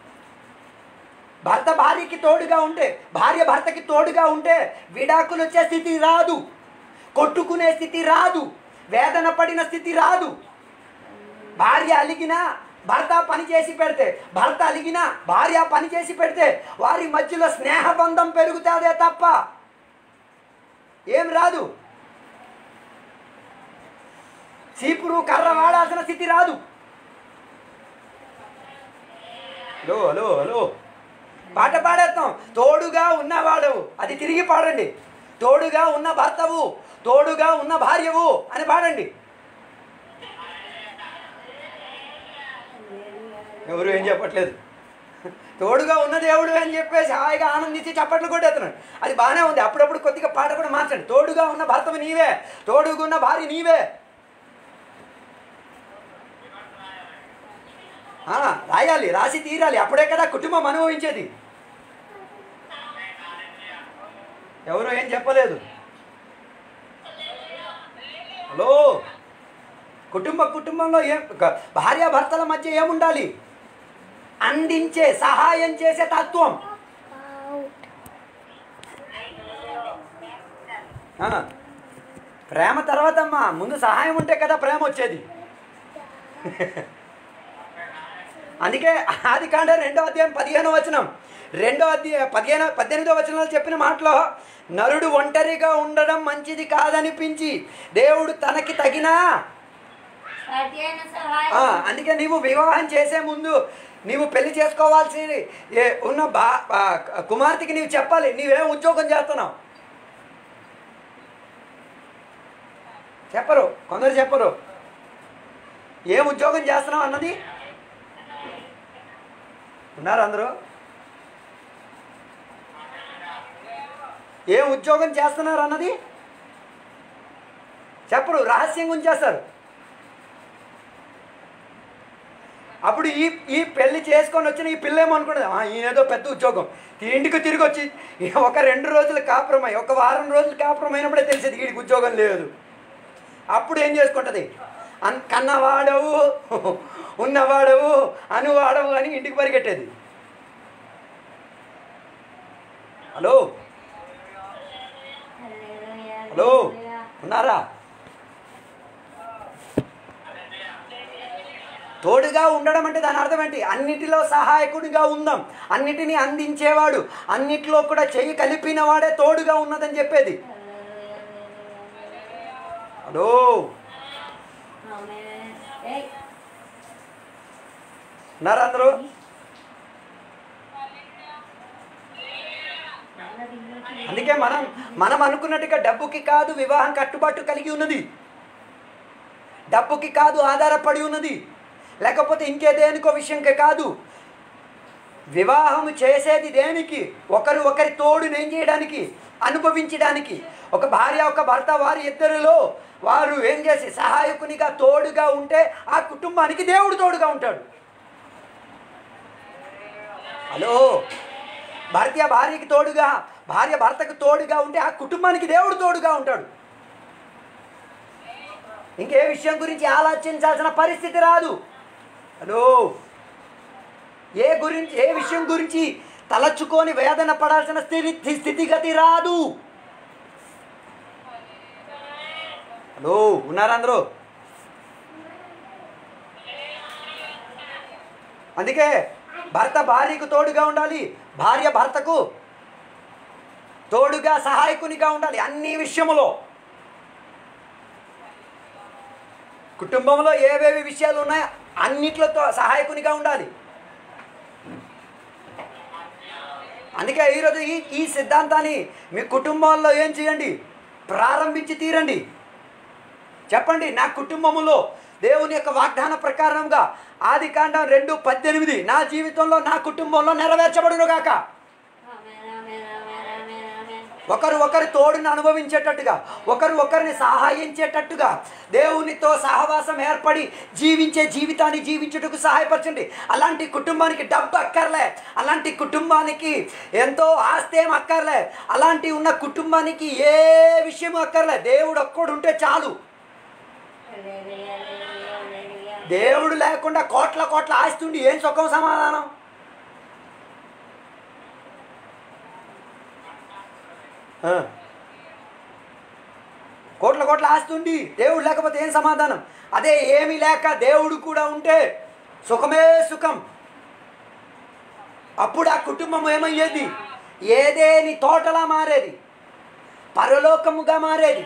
భర్త భార్యకి తోడుగా ఉంటే భార్య భర్తకి తోడుగా ఉంటే విడాకులు వచ్చే స్థితి రాదు కొట్టుకునే స్థితి రాదు వేదన పడిన స్థితి రాదు భార్య అలిగినా భర్త పని చేసి పెడితే భర్త అలిగినా భార్య పని చేసి పెడితే వారి మధ్యలో స్నేహబంధం పెరుగుతాదే తప్ప ఏం రాదు చీపురు కర్ర వాడాల్సిన స్థితి రాదు హలో హలో హలో పాట పాడేస్తాం తోడుగా ఉన్నవాడు అది తిరిగి పాడండి తోడుగా ఉన్న భర్తవు తోడుగా ఉన్న భార్యవు అని పాడండి ఎవరు ఏం చెప్పట్లేదు తోడుగా ఉన్న దేవుడు అని చెప్పేసి హాయిగా ఆనందించి చప్పట్లు కొట్టేస్తున్నాడు అది బాగానే ఉంది అప్పుడప్పుడు కొద్దిగా పాట కూడా మార్చండి తోడుగా ఉన్న భర్తవు నీవే తోడుగా ఉన్న భార్య నీవే ఆ, రాయాలి రాసి తీరాలి అప్పుడే కదా కుటుంబం అనుభవించేది ఎవరు ఏం చెప్పలేదు హలో కుటుంబ కుటుంబంలో ఏం ఒక భార్యాభర్తల మధ్య ఏముండాలి అందించే సహాయం చేసే తత్వం ఆ, ప్రేమ తర్వాత అమ్మా ముందు సహాయం ఉంటే కదా ప్రేమ వచ్చేది అందుకే ఆది కాండ రెండో అధ్యాయం పదిహేనో వచనం రెండో అధ్యాయ పదిహేను పద్దెనిమిదో వచనాలు చెప్పిన మాటలో నరుడు ఒంటరిగా ఉండడం మంచిది కాదనిపించి దేవుడు తనకి తగిన ప్రతి అయిన ఆ, సహాయం అందుకే నీవు వివాహం చేసే ముందు నీవు పెళ్లి చేసుకోవాల్సి ఏ- ఉన్న బా ఆ, కుమార్తెకి నీవు చెప్పాలి నీవేం ఉద్యోగం చేస్తున్నావు చెప్పరు కొందరు చెప్పరు ఏం ఉద్యోగం చేస్తున్నావు అన్నది ఉన్నారు అందరూ ఏం ఉద్యోగం చేస్తున్నారు అన్నది చెప్పరు రహస్యంగా ఉంచేస్తారు అప్పుడు ఈ ఈ పెళ్లి చేసుకొని వచ్చిన ఈ పిల్ల ఏమనుకున్నది "ఆ, ఈయనేదో పెద్ద ఉద్యోగం ఇంటికి తిరిగి వచ్చి ఇక ఒక రెండు రోజులు కాపురమై ఒక వారం రోజులు కాపురం అయినప్పుడే తెలిసేది వీడికి ఉద్యోగం లేదు అప్పుడు ఏం చేసుకుంటుంది అన్ కన్నవాడవు ఉన్నవాడవు అనువాడవు అని ఇంటికి పరిగెట్టేది హలో హల్లెలూయా, హలో హల్లెలూయా. ఉన్నారా తోడుగా ఉండడం అంటే దాని అర్థం ఏంటి అన్నిటిలో సహాయకుడిగా ఉందాం అన్నిటినీ అందించేవాడు అన్నిటిలో కూడా చెయ్యి కలిపిన వాడే తోడుగా ఉన్నదని చెప్పేది హలో ఆమేన్. ఏయ్, ఉన్నారా అందరూ అందుకే మనం మనం అనుకున్నట్టుగా డబ్బుకి కాదు వివాహం కట్టుబాటు కలిగి ఉన్నది డబ్బుకి కాదు ఆధారపడి ఉన్నది లేకపోతే ఇంకే దేనికో విషయంకి కాదు వివాహం చేసేది దేనికి ఒకరు ఒకరి తోడుని ఏం చేయడానికి అనుభవించడానికి ఒక భార్య ఒక భర్త వారి ఇద్దరిలో వారు ఏం చేసి సహాయకునిగా తోడుగా ఉంటే ఆ కుటుంబానికి దేవుడు తోడుగా ఉంటాడు హలో భార్య భార్యకి తోడుగా భార్య భర్తకు తోడుగా ఉంటే ఆ కుటుంబానికి దేవుడు తోడుగా ఉంటాడు ఇంకే విషయం గురించి ఆలోచించాల్సిన పరిస్థితి రాదు హలో ఏ గురించి ఏ విషయం గురించి తలచుకొని వేదన పడాల్సిన స్థితి స్థితిగతి రాదు హలో ఉన్నారా అందరూ అందుకే భర్త భార్యకు తోడుగా ఉండాలి భార్య భర్తకు తోడుగా సహాయకునిగా ఉండాలి అన్ని విషయములో కుటుంబంలో ఏవేవి విషయాలు ఉన్నాయో అన్నిట్లతో సహాయకునిగా ఉండాలి అందుకే ఈరోజు ఈ ఈ సిద్ధాంతాన్ని మీ కుటుంబాల్లో ఏం చేయండి ప్రారంభించి తీరండి చెప్పండి నా కుటుంబములో దేవుని యొక్క వాగ్దాన ప్రకారంగా ఆది కాండం రెండు పద్దెనిమిది నా జీవితంలో నా కుటుంబంలో నెరవేర్చబడును గాక ఆమేన్, ఆమేన్, ఆమేన్, ఆమేన్, ఆమేన్. ఒకరు ఒకరి తోడుని అనుభవించేటట్టుగా ఒకరు ఒకరిని సహాయించేటట్టుగా దేవునితో సహవాసం ఏర్పడి జీవించే జీవితాన్ని జీవించుటకు సహాయపరచండి అలాంటి కుటుంబానికి డబ్బు అక్కర్లే అలాంటి కుటుంబానికి ఎంతో ఆస్తి ఏం అక్కర్లే అలాంటి ఉన్న కుటుంబానికి ఏ విషయం అక్కర్లే దేవుడు ఒక్కడు ఉంటే చాలు హల్లెలూయా, హల్లెలూయా, హల్లెలూయా. దేవుడు లేకుండా కోట్ల కోట్ల ఆస్తి ఉండి ఏం సుఖం సమాధానం ఆ. కోట్ల కోట్ల ఆస్తి ఉండి దేవుడు లేకపోతే ఏం సమాధానం అదే ఏమీ లేక దేవుడు కూడా ఉంటే సుఖమే సుఖం అప్పుడు ఆ కుటుంబం ఏమయ్యేది ఏదేని తోటలా మారేది పరలోకముగా మారేది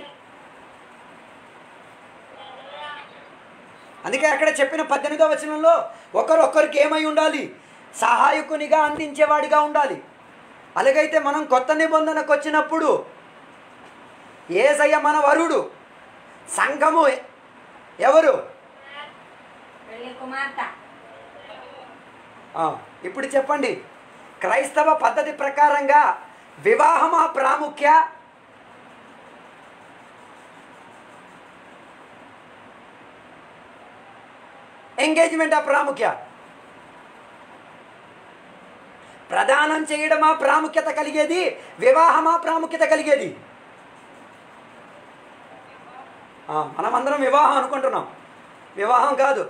అందుకే అక్కడ చెప్పిన పద్దెనిమిదో వచనంలో ఒకరొకరికి ఏమై ఉండాలి సహాయకునిగా అందించేవాడిగా ఉండాలి అలాగైతే మనం కొత్త నిబంధనకు వచ్చినప్పుడు ఏసయ్య మన వరుడు సంఘము ఎవరు పెళ్లి కుమార్తె ఆ, ఇప్పుడు చెప్పండి క్రైస్తవ పద్ధతి ప్రకారంగా వివాహమా ప్రాముఖ్య ఎంగేజ్మెంట్ ఆ ప్రాముఖ్య ప్రదానం చేయడమా ప్రాముఖ్యత కలిగేది వివాహమా ప్రాముఖ్యత కలిగేది ఆ, మనమందరం వివాహం అనుకుంటున్నాం వివాహం కాదు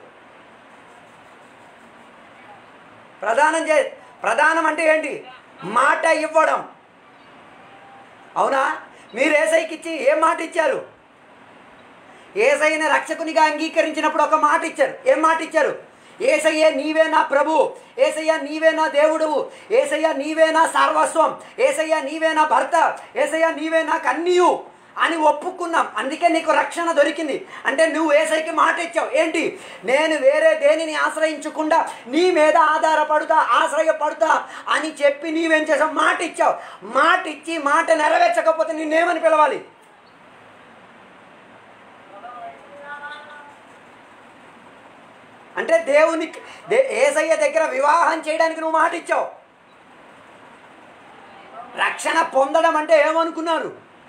ప్రదానం చే ప్రధానం అంటే ఏంటి మాట ఇవ్వడం అవునా మీరు ఏసైకి ఇచ్చి ఏ మాట ఇచ్చారు ఏసైన రక్షకునిగా అంగీకరించినప్పుడు ఒక మాట ఇచ్చారు ఏం మాట ఇచ్చారు ఏసయ్య నీవే నా ప్రభు ఏసయ్య నీవే నా దేవుడువు ఏసయ్య నీవే నా సర్వస్వం ఏసయ్య నీవే నా భర్త ఏసయ్య నీవే నాకు అన్నీయు అని ఒప్పుకున్నాం అందుకే నీకు రక్షణ దొరికింది అంటే నువ్వు ఏసైకి మాట ఇచ్చావు ఏంటి నేను వేరే దేనిని ఆశ్రయించకుండా నీ మీద ఆధారపడుతా ఆశ్రయపడుతా అని చెప్పి నీవేం చేసావు మాట ఇచ్చావు మాట ఇచ్చి మాట నెరవేర్చకపోతే నిన్నేమని పిలవాలి అంటే దేవునికి దే ఏసయ్య దగ్గర వివాహం చేయడానికి నువ్వు మాట ఇచ్చావు రక్షణ పొందడం అంటే ఏమనుకున్నారు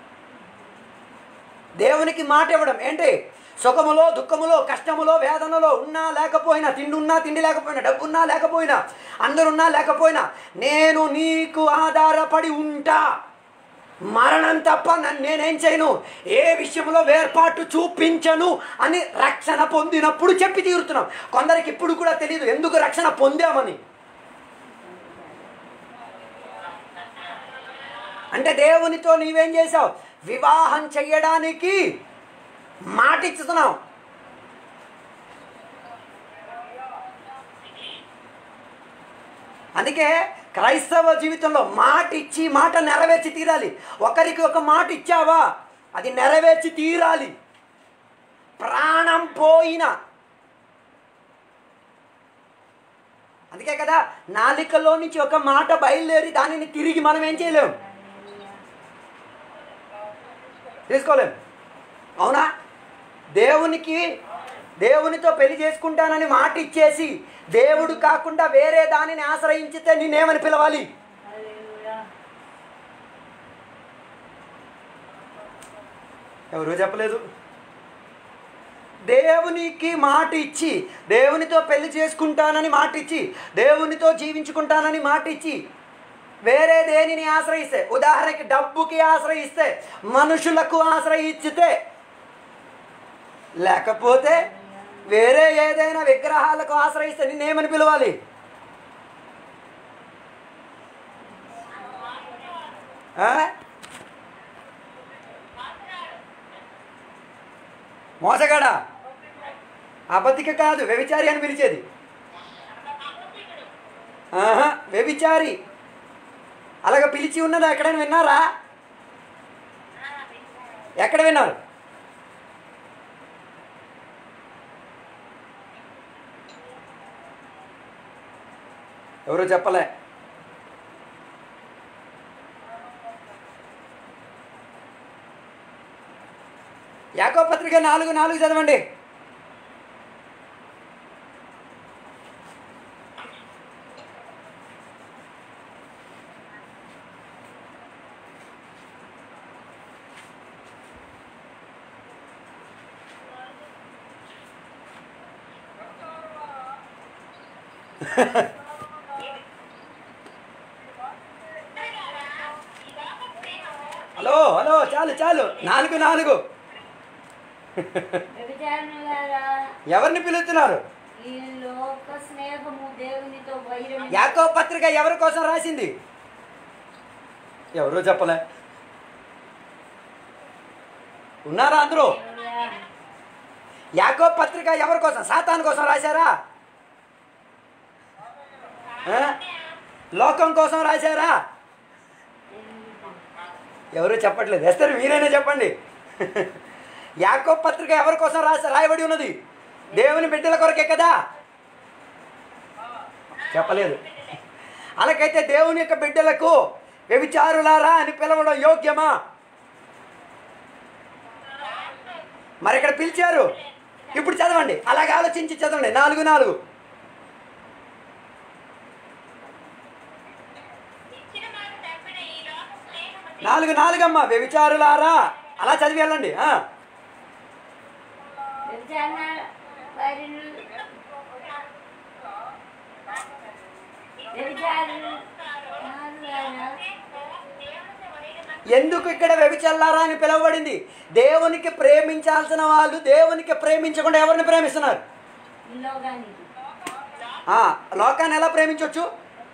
దేవునికి మాట ఇవ్వడం ఏంటి సుఖములో దుఃఖములో కష్టములో వేదనలో ఉన్నా లేకపోయినా తిండి ఉన్నా తిండి లేకపోయినా డబ్బున్నా లేకపోయినా అందరున్నా లేకపోయినా నేను నీకు ఆధారపడి ఉంటా మరణం తప్ప నన్ను నేనేం చేయను ఏ విషయంలో వేర్పాటు చూపించను అని రక్షణ పొందినప్పుడు చెప్పి తీరుతున్నాం కొందరికి ఇప్పుడు కూడా తెలియదు ఎందుకు రక్షణ పొందామని అంటే దేవునితో నీవేం చేసావు వివాహం చెయ్యడానికి మాట ఇస్తున్నావు అందుకే క్రైస్తవ జీవితంలో మాట ఇచ్చి మాట నెరవేర్చి తీరాలి ఒకరికి ఒక మాట ఇచ్చావా అది నెరవేర్చి తీరాలి ప్రాణం పోయిన అందుకే కదా నాలికలో నుంచి ఒక మాట బయలుదేరి దానిని తిరిగి మనం ఏం చేయలేం తీసుకోలేం అవునా దేవునికి దేవునితో పెళ్లి చేసుకుంటానని మాట ఇచ్చేసి దేవుడు కాకుండా వేరే దానిని ఆశ్రయించితే నేనేమని పిలవాలి ఎవరు చెప్పలేదు దేవునికి మాట ఇచ్చి దేవునితో పెళ్లి చేసుకుంటానని మాట ఇచ్చి దేవునితో జీవించుకుంటానని మాట ఇచ్చి వేరే దేనిని ఆశ్రయిస్తే ఉదాహరణకి డబ్బుకి ఆశ్రయిస్తే మనుషులకు ఆశ్రయించితే లేకపోతే వేరే ఏదైనా విగ్రహాలకు ఆశ్రయిస్తే నిన్నేమని పిలవాలి ఆ? మోసగాడా అబద్ధిక కాదు వ్యభిచారి అని పిలిచేది ఆహా వ్యభిచారి అలాగ పిలిచి ఉన్నదా ఎక్కడైనా విన్నారా ఎక్కడ విన్నారు ఎవరు చెప్పలే యాకో పత్రిక నాలుగు నాలుగు చదవండి హలో హలో చాలు చాలు నాలుగు నాలుగు వ్యభిచారులారా, ఎవరిని పిలుస్తున్నారు ఈ లోక స్నేహము దేవునితో వైరం యాకో పత్రిక ఎవరి కోసం రాసింది ఎవరో చెప్పలే ఉన్నారా అందరూ యాకో పత్రిక ఎవరి కోసం సాతాన్ కోసం రాశారా ఆ? లోకం కోసం రాశారా ఎవరు చెప్పట్లేదు ఎస్తారు మీరైనా చెప్పండి యాకో పత్రిక ఎవరి కోసం రాసి రాయబడి ఉన్నది దేవుని బిడ్డల కొరకే కదా చెప్పలేదు అలాగైతే దేవుని యొక్క బిడ్డలకు వ్యభిచారులారా అని పిలవడం యోగ్యమా మరి ఇక్కడ పిలిచారు ఇప్పుడు చదవండి అలాగే ఆలోచించి చదవండి నాలుగు నాలుగు నాలుగు నాలుగమ్మా వ్యభిచారులారా అలా చదివి వెళ్ళండి ఆ. వ్యభిచారణ వారిని వ్యభిచారులు నాలుగారా? ఎందుకు ఇక్కడ వ్యభిచల్లారా అని పిలువబడింది దేవునికి ప్రేమించాల్సిన వాళ్ళు దేవునికి ప్రేమించకుండా ఎవరిని ప్రేమిస్తున్నారు ఈ లోకానికి ఆ, లోకాన్ని ఎలా ప్రేమించవచ్చు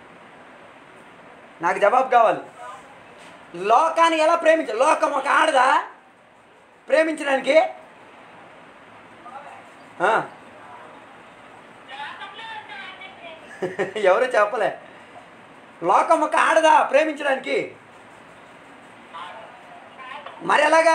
నాకు జవాబు కావాలి లోకాన్ని ఎలా ప్రేమించ లోకం ఒక ఆడదా ప్రేమించడానికి ఆ. ఎవరు చెప్పలే లోకం ఒక ఆడదా ప్రేమించడానికి మరి ఎలాగా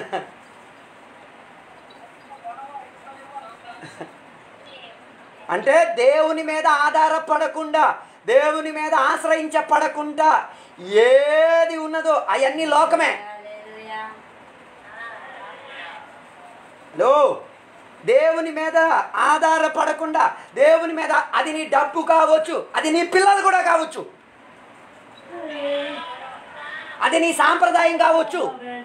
అంటే దేవుని మీద ఆధారపడకుండా దేవుని మీద ఆశ్రయించపడకుండా ఏది ఉన్నదో అవన్నీ లోకమే హల్లెలూయా. హలో దేవుని మీద ఆధారపడకుండా దేవుని మీద అది నీ డబ్బు కావచ్చు అది నీ పిల్లలు కూడా కావచ్చు అది నీ సాంప్రదాయం కావచ్చు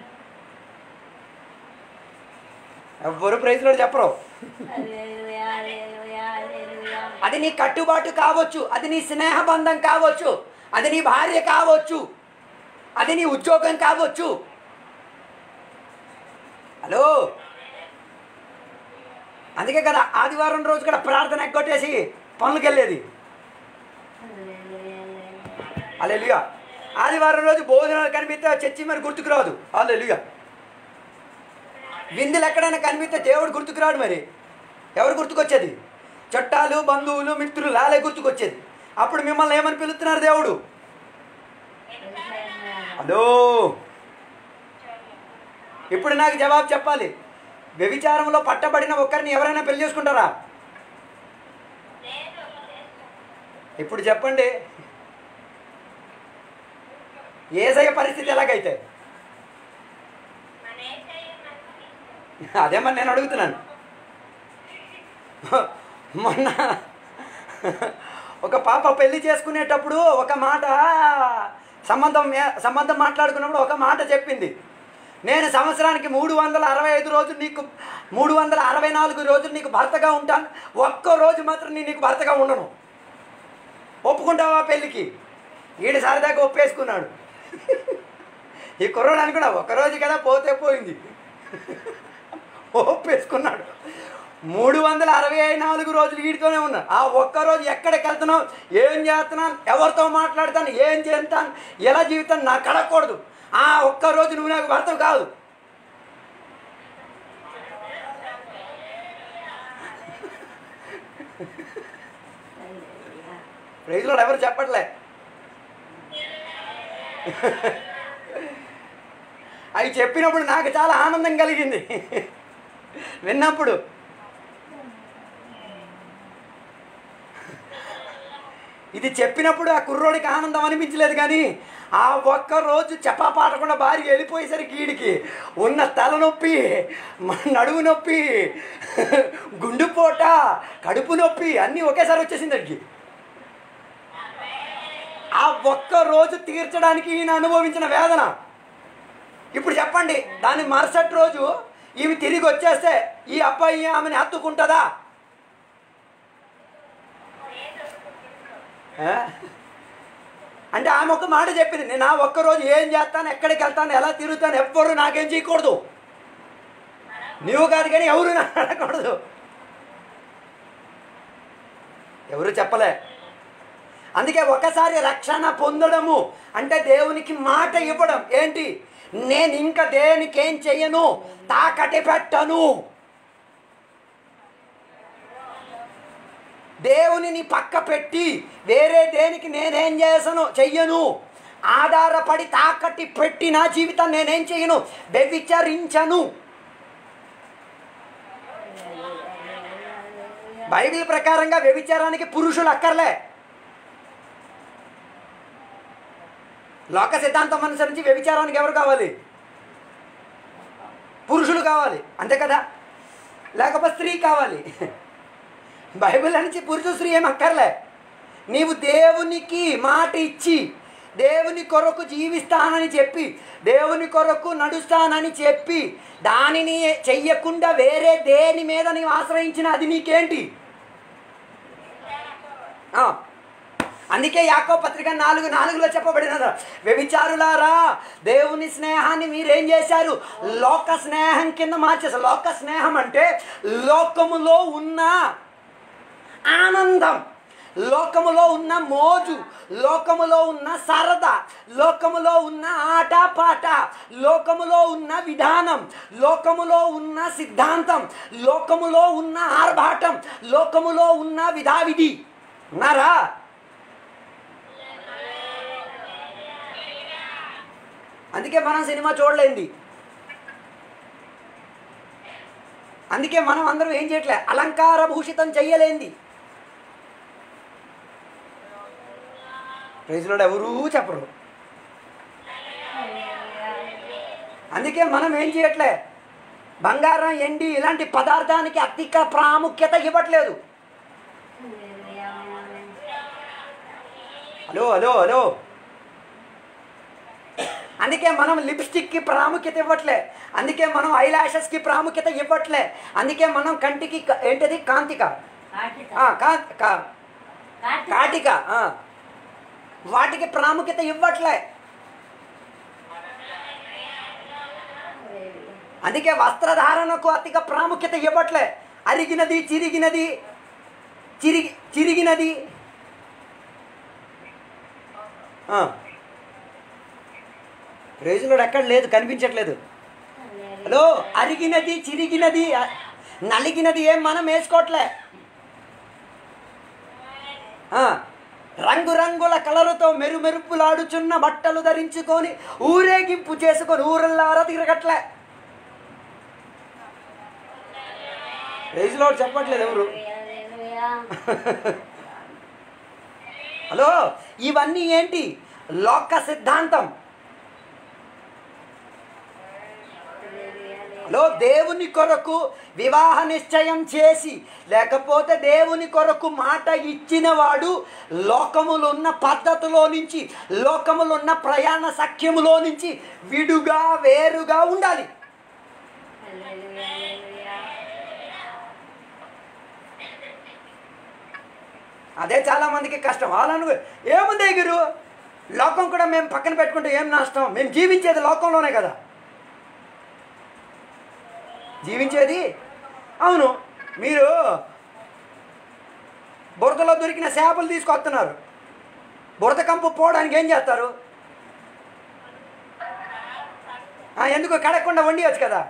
ఎవ్వరు ప్రైజ్లో చెప్పరు హల్లెలూయా, హల్లెలూయా, హల్లెలూయా. అది నీ కట్టుబాటు కావచ్చు అది నీ స్నేహబంధం కావచ్చు అది నీ భార్య కావచ్చు అది నీ ఉద్యోగం కావచ్చు హలో అందుకే కదా ఆదివారం రోజు కూడా ప్రార్థన ఎగ్గొట్టేసి పనులకు వెళ్ళేది హల్లెలూయా, హల్లెలూయా. అల్లెలుగా ఆదివారం రోజు భోజనాలు కనిపిస్తే చర్చి మరి గుర్తుకు రాదు అల్లెలుగా విందులు ఎక్కడైనా కనిపిస్తే దేవుడు గుర్తుకు రాడు మరి ఎవరు గుర్తుకొచ్చేది చుట్టాలు బంధువులు మిత్రులు లాలే గుర్తుకొచ్చేది అప్పుడు మిమ్మల్ని ఏమని పిలుస్తున్నారు దేవుడు హలో ఇప్పుడు నాకు జవాబు చెప్పాలి వ్యభిచారంలో పట్టబడిన ఒక్కరిని ఎవరైనా పెళ్లి చేసుకుంటారా ఇప్పుడు చెప్పండి ఏసయ్య పరిస్థితి ఎలాగైతే అదేమని నేను అడుగుతున్నాను మొన్న ఒక పాప పెళ్లి చేసుకునేటప్పుడు ఒక మాట సంబంధం ఏ- సంబంధం మాట్లాడుకున్నప్పుడు ఒక మాట చెప్పింది నేను సంవత్సరానికి మూడు వందల అరవై ఐదు రోజులు నీకు మూడు వందల అరవై నాలుగు రోజులు నీకు భర్తగా ఉంటాను ఒక్క రోజు మాత్రం నేను నీకు భర్తగా ఉండను ఒప్పుకుంటావా పెళ్ళికి ఈడు సరదాగా ఒప్పేసుకున్నాడు ఈ కుర్రోడు అనుకున్నా ఒక్కరోజు కదా పోతే పోయింది ఒప్పేసుకున్నాడు మూడు వందల అరవై నాలుగు రోజులు వీడితోనే ఉన్నా ఆ ఒక్కరోజు ఎక్కడికి వెళ్తున్నావు ఏం చేస్తున్నాను ఎవరితో మాట్లాడతాను ఏం చేస్తాను ఎలా జీవితాన్ని నాకు కడగకూడదు ఆ ఒక్కరోజు నువ్వు నాకు భర్త కాదు ప్రైజ్లో ఎవరు చెప్పట్లే అవి చెప్పినప్పుడు నాకు చాలా ఆనందం కలిగింది విన్నప్పుడు ఇది చెప్పినప్పుడు ఆ కుర్రోడికి ఆనందం అనిపించలేదు కానీ ఆ ఒక్క రోజు చెప్పా పాటకుండా భార్య వెళ్ళిపోయేసరికి వీడికి ఉన్న తలనొప్పి మ- నడుము నొప్పి గుండుపోట కడుపు నొప్పి అన్నీ ఒకేసారి వచ్చేసింది అడిగి ఆ ఒక్క రోజు తీర్చడానికి ఈయన అనుభవించిన వేదన ఇప్పుడు చెప్పండి దాని మరుసటి రోజు ఈమె తిరిగి వచ్చేస్తే ఈ అబ్బాయి ఆమెని హత్తుకుంటుందా ఆ? అంటే ఆమె ఒక మాట చెప్పింది నేను ఆ ఒక్కరోజు ఏం చేస్తాను ఎక్కడికి వెళ్తాను ఎలా తిరుగుతాను ఎవ్వరు నాకేం చేయకూడదు నీవు కాదు కానీ ఎవరు నాకు అడగకూడదు ఎవరు చెప్పలే అందుకే ఒకసారి రక్షణ పొందడము అంటే దేవునికి మాట ఇవ్వడం ఏంటి నేను ఇంకా దేనికేం చెయ్యను తాకటి పెట్టను దేవునిని పక్క పెట్టి వేరే దేనికి నేనేం చేసను చెయ్యను ఆధారపడి తాకట్టి పెట్టి నా జీవితాన్ని నేనేం చెయ్యను వ్యభిచరించను బైబిల్ ప్రకారంగా వ్యభిచారానికి పురుషులు అక్కర్లే లోక సిద్ధాంతం అనుసరించి వ్యభిచారానికి ఎవరు కావాలి పురుషులు కావాలి అంతే కదా లేకపోతే స్త్రీ కావాలి బైబిల్ నుంచి పురుష స్త్రీ ఏం అక్కర్లే నీవు దేవునికి మాట ఇచ్చి దేవుని కొరకు జీవిస్తానని చెప్పి దేవుని కొరకు నడుస్తానని చెప్పి దానిని చెయ్యకుండా వేరే దేని మీద నీవు ఆశ్రయించిన అది నీకేంటి ఆ, అందుకే యాకో పత్రిక నాలుగు నాలుగులో చెప్పబడిన వ్యభిచారులారా దేవుని స్నేహాన్ని మీరేం చేశారు లోక స్నేహం కింద మార్చేశారు లోక స్నేహం అంటే లోకములో ఉన్న ఆనందం లోకములో ఉన్న మోజు లోకములో ఉన్న సరదా లోకములో ఉన్న ఆట పాట లోకములో ఉన్న విధానం లోకములో ఉన్న సిద్ధాంతం లోకములో ఉన్న ఆర్భాటం లోకములో ఉన్న విధావిధి ఉన్నారా అందుకే మనం సినిమా చూడలేంది అందుకే మనం అందరం ఏం చేయట్లే అలంకార భూషితం చెయ్యలేంది ప్రైజ్లో ఎవరూ చెప్పరు అందుకే మనం ఏం చేయట్లే బంగారం ఎండి ఇలాంటి పదార్థానికి అధిక ప్రాముఖ్యత ఇవ్వట్లేదు హలో హలో హలో అందుకే మనం లిప్స్టిక్కి ప్రాముఖ్యత ఇవ్వట్లే అందుకే మనం ఐలాషెస్కి ప్రాముఖ్యత ఇవ్వట్లే అందుకే మనం కంటికి క- ఏంటిది కాంతిక ఆ, కా- కా- కాటిక ఆ. వాటికి ప్రాముఖ్యత ఇవ్వట్లే అందుకే వస్త్రధారణకు అతిక ప్రాముఖ్యత ఇవ్వట్లే అరిగినది చిరిగినది చిరిగి చిరిగినది రేజులోడు ఎక్కడ లేదు కనిపించట్లేదు హలో అరిగినది చిరిగినది అ- నలిగినది ఏం మనం వేసుకోవట్లే ఆ, రంగురంగుల కలరుతో మెరుమెరుపులాడుచున్న బట్టలు ధరించుకొని ఊరేగింపు చేసుకొని ఊరల్లారా తిరగట్లే రేజులో చెప్పట్లేదు ఎవరు హలో ఇవన్నీ ఏంటి లోక సిద్ధాంతం హలో దేవుని కొరకు వివాహ నిశ్చయం చేసి లేకపోతే దేవుని కొరకు మాట ఇచ్చిన వాడు లోకములో ఉన్న పద్ధతిలో నుంచి లోకములో ఉన్న ప్రయాణ సఖ్యములో నుంచి విడుగా వేరుగా ఉండాలి అదే చాలా మందికి కష్టం వాళ్ళను ఏముంది ఎగురు లోకం కూడా మేము పక్కన పెట్టుకుంటే ఏం నష్టం మేము జీవించేది లోకంలోనే కదా జీవించేది అవును మీరు బురదలో దొరికిన చేపలు తీసుకొస్తున్నారు బురద కంపు పోవడానికి ఏం చేస్తారు ఆ, ఎందుకు కడగకుండా వండియచ్చు కదా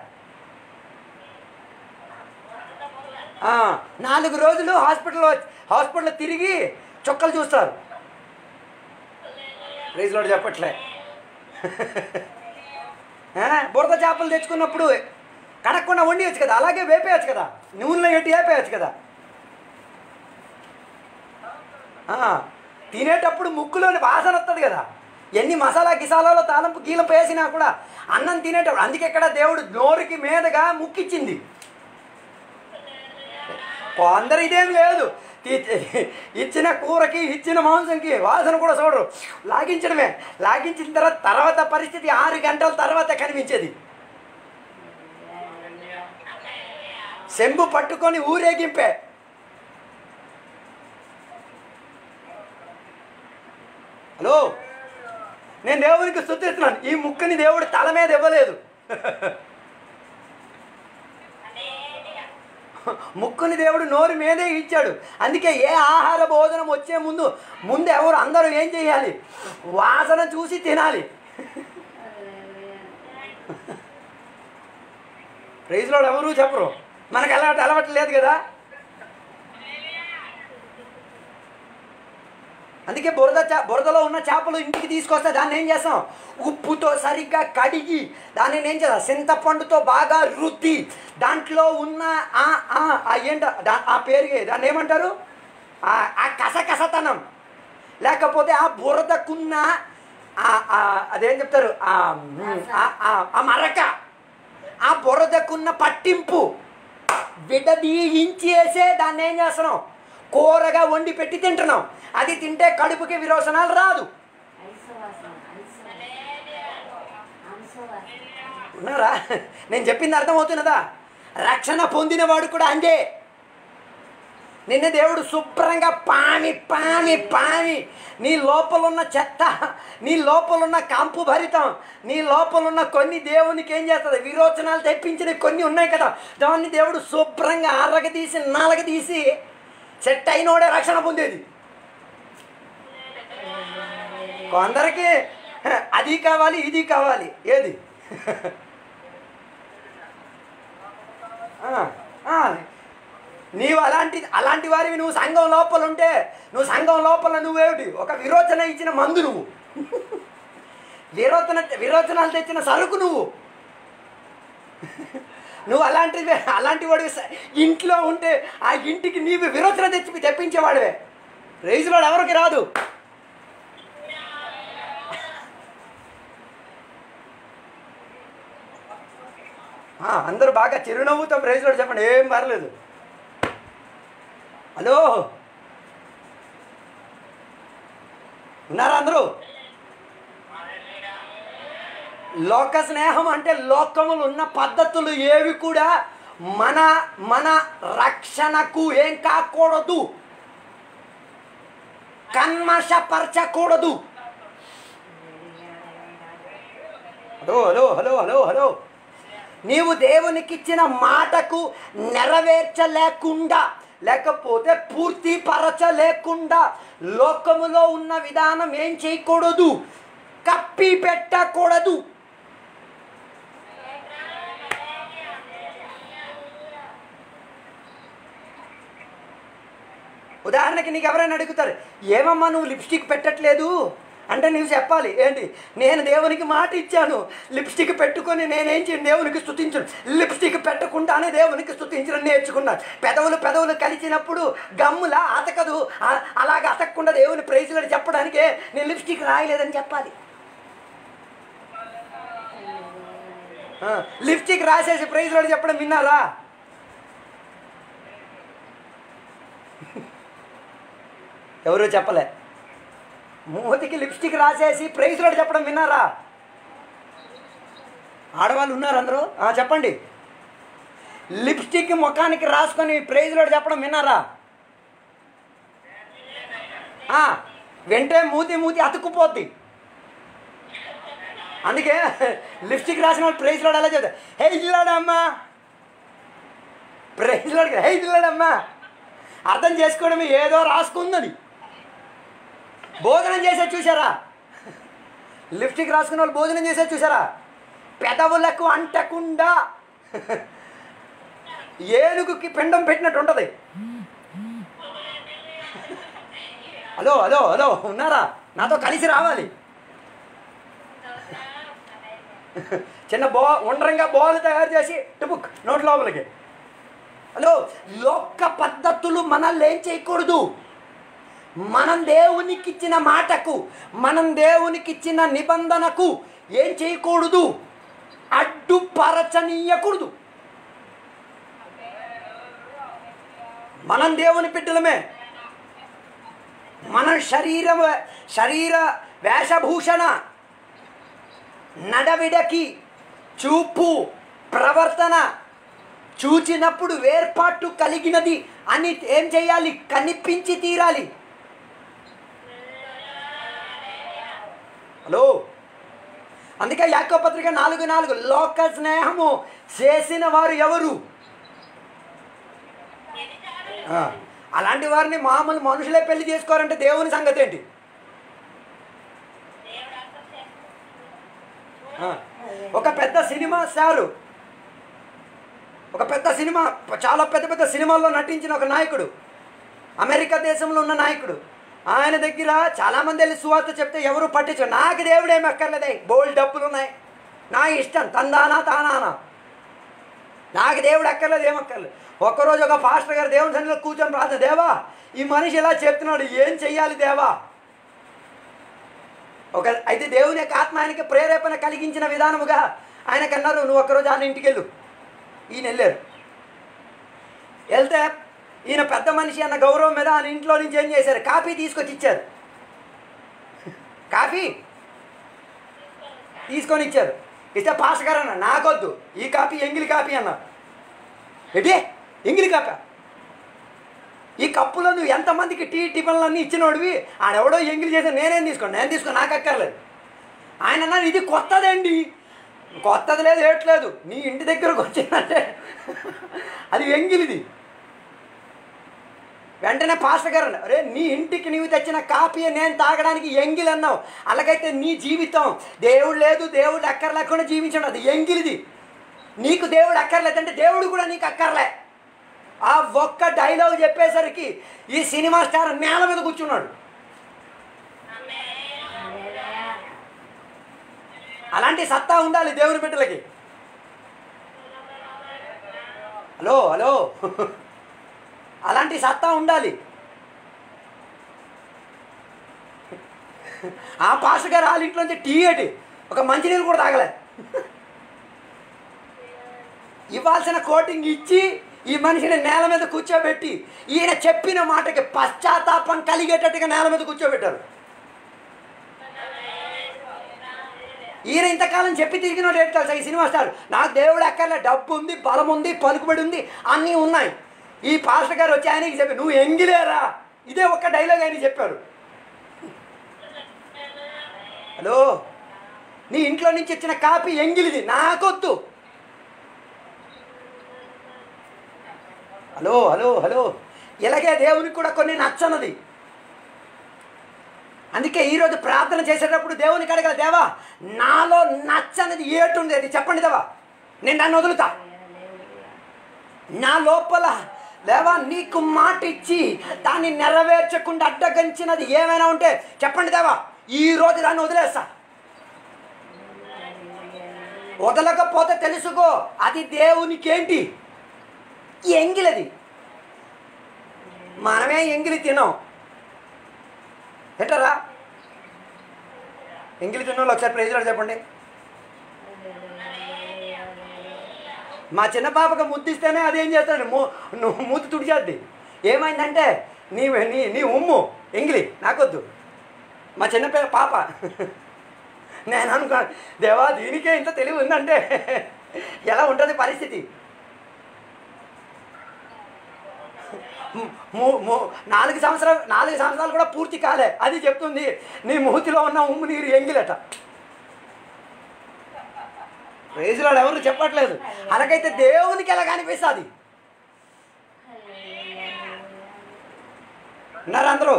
ఆ, నాలుగు రోజులు హాస్పిటల్లో హాస్పిటల్లో తిరిగి చుక్కలు చూస్తారు రైజ్లో చెప్పట్లే ఆ, బురద చేపలు తెచ్చుకున్నప్పుడు కడగకుండా వండియచ్చు కదా అలాగే వేపేయచ్చు కదా నూనెలో ఎట్టి వేపేయచ్చు కదా ఆ, తినేటప్పుడు ముక్కులోని వాసన వస్తుంది కదా ఎన్ని మసాలా గిసాలాలో తాలింపు గీలంపు వేసినా కూడా అన్నం తినేటప్పుడు అందుకే ఇక్కడ దేవుడు నోరుకి మీదగా ముక్కిచ్చింది కొందరు ఇదేం లేదు ఇ- ఇచ్చిన కూరకి ఇచ్చిన మాంసంకి వాసన కూడా చూడరు లాగించడమే లాగించిన తర్వాత తర్వాత పరిస్థితి ఆరు గంటల తర్వాత కనిపించేది చెంబు పట్టుకొని ఊరేగింపే హలో నేను దేవునికి స్థుతిస్తున్నాను ఈ ముక్కని దేవుడు తల మీద ఇవ్వలేదు ముక్కుని దేవుడు నోరు మీదే ఇచ్చాడు అందుకే ఏ ఆహార భోజనం వచ్చే ముందు ముందు ఎవరు అందరూ ఏం చేయాలి వాసన చూసి తినాలి ప్రైజ్లో ఎవరు చెప్పరు మనకు అలా అలవాటు లేదు కదా అందుకే బురద చా బురదలో ఉన్న చేపలు ఇంటికి తీసుకొస్తే దాన్ని ఏం చేస్తాం ఉప్పుతో సరిగ్గా కడిగి దాన్ని ఏం చేస్తాం చింతపండుతో బాగా రుద్ది దాంట్లో ఉన్న ఆ ఆ ఆ ఏంట దా- ఆ పేరు దాన్ని ఏమంటారు ఆ ఆ కసకసతనం లేకపోతే ఆ బురదకున్న ఆ- ఆ అదేం చెప్తారు ఆ మ్, ఆ- ఆ- ఆ మరక ఆ బురదకున్న పట్టింపు విడదీయించేసే దాన్ని ఏం చేస్తున్నాం కూరగా వండి పెట్టి తింటున్నాం అది తింటే కడుపుకి విరోచనాలు రాదు ఉన్నారా నేను చెప్పింది అర్థమవుతున్నదా రక్షణ పొందినవాడు కూడా అంతే నిన్ను దేవుడు శుభ్రంగా పామి పామి పామి నీ లోపల ఉన్న చెత్త నీ లోపల ఉన్న కంపు భరితం నీ లోపల ఉన్న కొన్ని దేవునికి ఏం చేస్తుంది విరోచనాలు తెప్పించిన కొన్ని ఉన్నాయి కదా దాన్ని దేవుడు శుభ్రంగా అరగదీసి నలగదీసి సెట్ అయినోడే రక్షణ పొందేది కొందరికి హ, అది కావాలి ఇది కావాలి ఏది ఆ, ఆ, నీవు అలాంటి అలాంటి వారివి నువ్వు సంఘం లోపల ఉంటే నువ్వు సంఘం లోపల నువ్వేమిటి ఒక విరోచన ఇచ్చిన మందు నువ్వు విరోచన విరోచనాలు తెచ్చిన సరుకు నువ్వు నువ్వు అలాంటివి అలాంటి వాడివి స- ఇంట్లో ఉంటే ఆ ఇంటికి నీవు విరోచన తెచ్చి తెప్పించేవాడివే రైజులో ఎవరికి రాదు ఆ, అందరూ బాగా చిరునవ్వుతో ప్రైజ్లో చెప్పండి ఏం పర్లేదు హలో ఉన్నారా అందరూ లోక స్నేహం అంటే లోకములు ఉన్న పద్ధతులు ఏవి కూడా మన మన రక్షణకు ఏం కాకూడదు కన్మషపరచకూడదు hello hello hello hello hello నీవు దేవునికి ఇచ్చిన మాటకు నెరవేర్చలేకుండా లేకపోతే పూర్తి పరచలేకుండా లోకములో ఉన్న విధానం ఏం చేయకూడదు కప్పి పెట్టకూడదు ఉదాహరణకి నీకు ఎవరైనా అడుగుతారు ఏమమ్మా నువ్వు లిప్స్టిక్ పెట్టట్లేదు అంటే నువ్వు చెప్పాలి ఏంటి నేను దేవునికి మాట ఇచ్చాను లిప్స్టిక్ పెట్టుకొని నేనేం చేయను దేవునికి స్థుతించను లిప్స్టిక్ పెట్టకుండానే దేవునికి స్థుతించడం నేర్చుకున్నాను పెదవులు పెదవులు కలిసినప్పుడు గమ్ములా అతకదు ఆ- అలాగ అతకకుండా దేవుని ప్రైజులని చెప్పడానికే నేను లిప్స్టిక్ రాయలేదని చెప్పాలి ఆ, లిప్స్టిక్ రాసేసి ప్రైజ్లో చెప్పడం విన్నారా ఎవరు చెప్పలే మూతికి లిప్స్టిక్ రాసేసి ప్రైజ్ రోడ్ చెప్పడం విన్నారా ఆడవాళ్ళు ఉన్నారు అందరూ ఆ, చెప్పండి లిప్స్టిక్ ముఖానికి రాసుకొని ప్రైజ్ రోడ్ చెప్పడం విన్నారా ఆ, వెంటనే మూతి మూతి అతుక్కుపోద్ది అందుకే లిప్స్టిక్ రాసిన వాళ్ళు ప్రైజ్ రోడ్ ఎలా చెప్తారు హే ఇల్లాడమ్మా ప్రైజ్ రోడ్ హే ఇల్లాడమ్మా అర్థం చేసుకోవడం ఏదో రాసుకుందని భోజనం చేసే చూసారా లిప్స్టిక్ రాసుకున్న వాళ్ళు భోజనం చేసే చూసారా పెదవులకు అంటకుండా ఏనుగుకి పిండం పెట్టినట్టు ఉంటుంది హలో హలో హలో ఉన్నారా నాతో కలిసి రావాలి చిన్న బో ఉండ్రంగా బోలు తయారు చేసి టుపుక్ నోటి లోపలికి హలో లోక పద్ధతులు మనల్ని ఏం చేయకూడదు మనం దేవునికి ఇచ్చిన మాటకు మనం దేవునికి ఇచ్చిన నిబంధనకు ఏం చేయకూడదు అడ్డుపరచనీయకూడదు మనం దేవుని బిడ్డలమే మన శరీర శరీర వేషభూషణ నడవిడకి చూపు ప్రవర్తన చూచినప్పుడు వేర్పాటు కలిగినది అని ఏం చేయాలి కనిపించి తీరాలి హలో అందుకే యాకో పత్రిక నాలుగు నాలుగు లోక స్నేహము చేసిన వారు ఎవరు ఆ, అలాంటి వారిని మామూలు మనుషులే పెళ్లి చేసుకోరంటే దేవుని సంగతి ఏంటి ఆ, ఒక పెద్ద సినిమా స్టారు ఒక పెద్ద సినిమా చాలా పెద్ద పెద్ద సినిమాల్లో నటించిన ఒక నాయకుడు అమెరికా దేశంలో ఉన్న నాయకుడు ఆయన దగ్గర చాలామంది వెళ్ళి సువార్త చెప్తే ఎవరు పట్టించు నాకు దేవుడు ఏమి అక్కర్లేదే బోల్డ్ డబ్బులు ఉన్నాయి నా ఇష్టం తందానా తానానా నాకు దేవుడు అక్కర్లేదు ఏమక్కర్లేదు ఒక్కరోజు ఒక పాస్టర్ గారు దేవుని సన్నిధిలో కూర్చొని ప్రార్థన దేవా ఈ మనిషి ఇలా చెప్తున్నాడు ఏం చెయ్యాలి దేవా ఒక అయితే దేవుని యొక్క ఆత్మ ఆయనకి ప్రేరేపణ కలిగించిన విధానముగా ఆయనకు అన్నారు నువ్వు ఒక్కరోజు ఆయన ఇంటికి వెళ్ళు ఈయన వెళ్ళారు వెళ్తే ఈయన పెద్ద మనిషి అన్న గౌరవం మీద ఆయన ఇంట్లో నుంచి ఏం చేశారు కాఫీ తీసుకొచ్చి ఇచ్చారు కాఫీ తీసుకొని ఇచ్చారు ఇస్తే పాస్టర్ గారు అన్న నాకొద్దు ఈ కాపీ ఎంగిలి కాపీ అన్నారు ఏంటి ఎంగిలి కాపీ ఈ కప్పులో నువ్వు ఎంతమందికి టీ టిఫిన్లు అన్నీ ఇచ్చినోడివి ఆడెవడో ఎంగిలి చేసి నేనేం తీసుకోండి నేను తీసుకో నాకు అక్కర్లేదు ఆయన అన్నారు ఇది కొత్తదండి కొత్తది లేదు ఏట్లేదు నీ ఇంటి దగ్గరకు వచ్చిందంటే అది ఎంగిలిది వెంటనే పాస్టర్ గారు అన్నారు, అరే నీ ఇంటికి నీవు తెచ్చిన కాపీ నేను తాగడానికి ఎంగిలి అన్నావు అలాగైతే నీ జీవితం దేవుడు లేదు దేవుడు అక్కర్ లేకుండా జీవించడం అది ఎంగిలిది నీకు దేవుడు అక్కర్లేదంటే దేవుడు కూడా నీకు అక్కర్లే ఆ ఒక్క డైలాగ్ చెప్పేసరికి ఈ సినిమా స్టార్ నేల మీద కూర్చున్నాడు అలాంటి సత్తా ఉండాలి దేవుని బిడ్డలకి హలో హలో అలాంటి సత్తా ఉండాలి ఆ పాస్ గారు వాళ్ళ ఇంట్లోంచి టీ ఏటి ఒక మంచినీళ్ళు కూడా తాగలే ఇవ్వాల్సిన కోటింగ్ ఇచ్చి ఈ మనిషిని నేల మీద కూర్చోబెట్టి ఈయన చెప్పిన మాటకి పశ్చాత్తాపం కలిగేటట్టుగా నేల మీద కూర్చోబెట్టారు ఈయన ఇంతకాలం చెప్పి తిరిగినోడు ఏంటి తెలుసా ఈ సినిమా స్టార్ నాకు దేవుడు అక్కర్లే డబ్బు ఉంది బలం ఉంది పలుకుబడి ఉంది అన్నీ ఉన్నాయి ఈ పాస్టర్ గారు వచ్చి ఆయనకి చెప్పి నువ్వు ఎంగిలేరా ఇదే ఒక్క డైలాగ్ ఆయన చెప్పారు హలో నీ ఇంట్లో నుంచి ఇచ్చిన కాపీ ఎంగిలిది నాకొద్దు హలో హలో హలో ఇలాగే దేవునికి కూడా కొన్ని నచ్చనది అందుకే ఈరోజు ప్రార్థన చేసేటప్పుడు దేవునికి అడగల దేవా నాలో నచ్చనిది ఏటుంది అది చెప్పండి దేవా నేను దాన్ని వదులుతా నా లోపల దేవా నీకు మాట ఇచ్చి దాన్ని నెరవేర్చకుండా అడ్డగించినది ఏమైనా ఉంటే చెప్పండి దేవా ఈ రోజు దాన్ని వదిలేస్తా వదలకపోతే తెలుసుకో అది దేవునికి ఏంటి ఎంగిలది మనమే ఎంగిలి తినాం తింటారా ఎంగిలి తిన్న వాళ్ళు ఒకసారి ప్రైజ్లో చెప్పండి మా చిన్న పాపకు ముద్దిస్తేనే అదేం చేస్తాడు మూ నువ్వు మూతి తుడిచేద్ది ఏమైందంటే నీ నీ నీ ఉమ్ము ఎంగిలి నాకొద్దు మా చిన్న పిల్ల పాప నేను అనుకో దేవా దీనికే ఇంత తెలివి ఉందంటే ఎలా ఉంటుంది పరిస్థితి మూ- మూ- నాలుగు సంవత్సరాలు నాలుగు సంవత్సరాలు కూడా పూర్తి కాలే అది చెప్తుంది నీ మూతిలో ఉన్న ఉమ్ము నీరు ఎంగిలట రేజులాడు ఎవరు చెప్పట్లేదు అలాగైతే దేవునికి ఎలా కనిపిస్తుంది ఉన్నారు అందరూ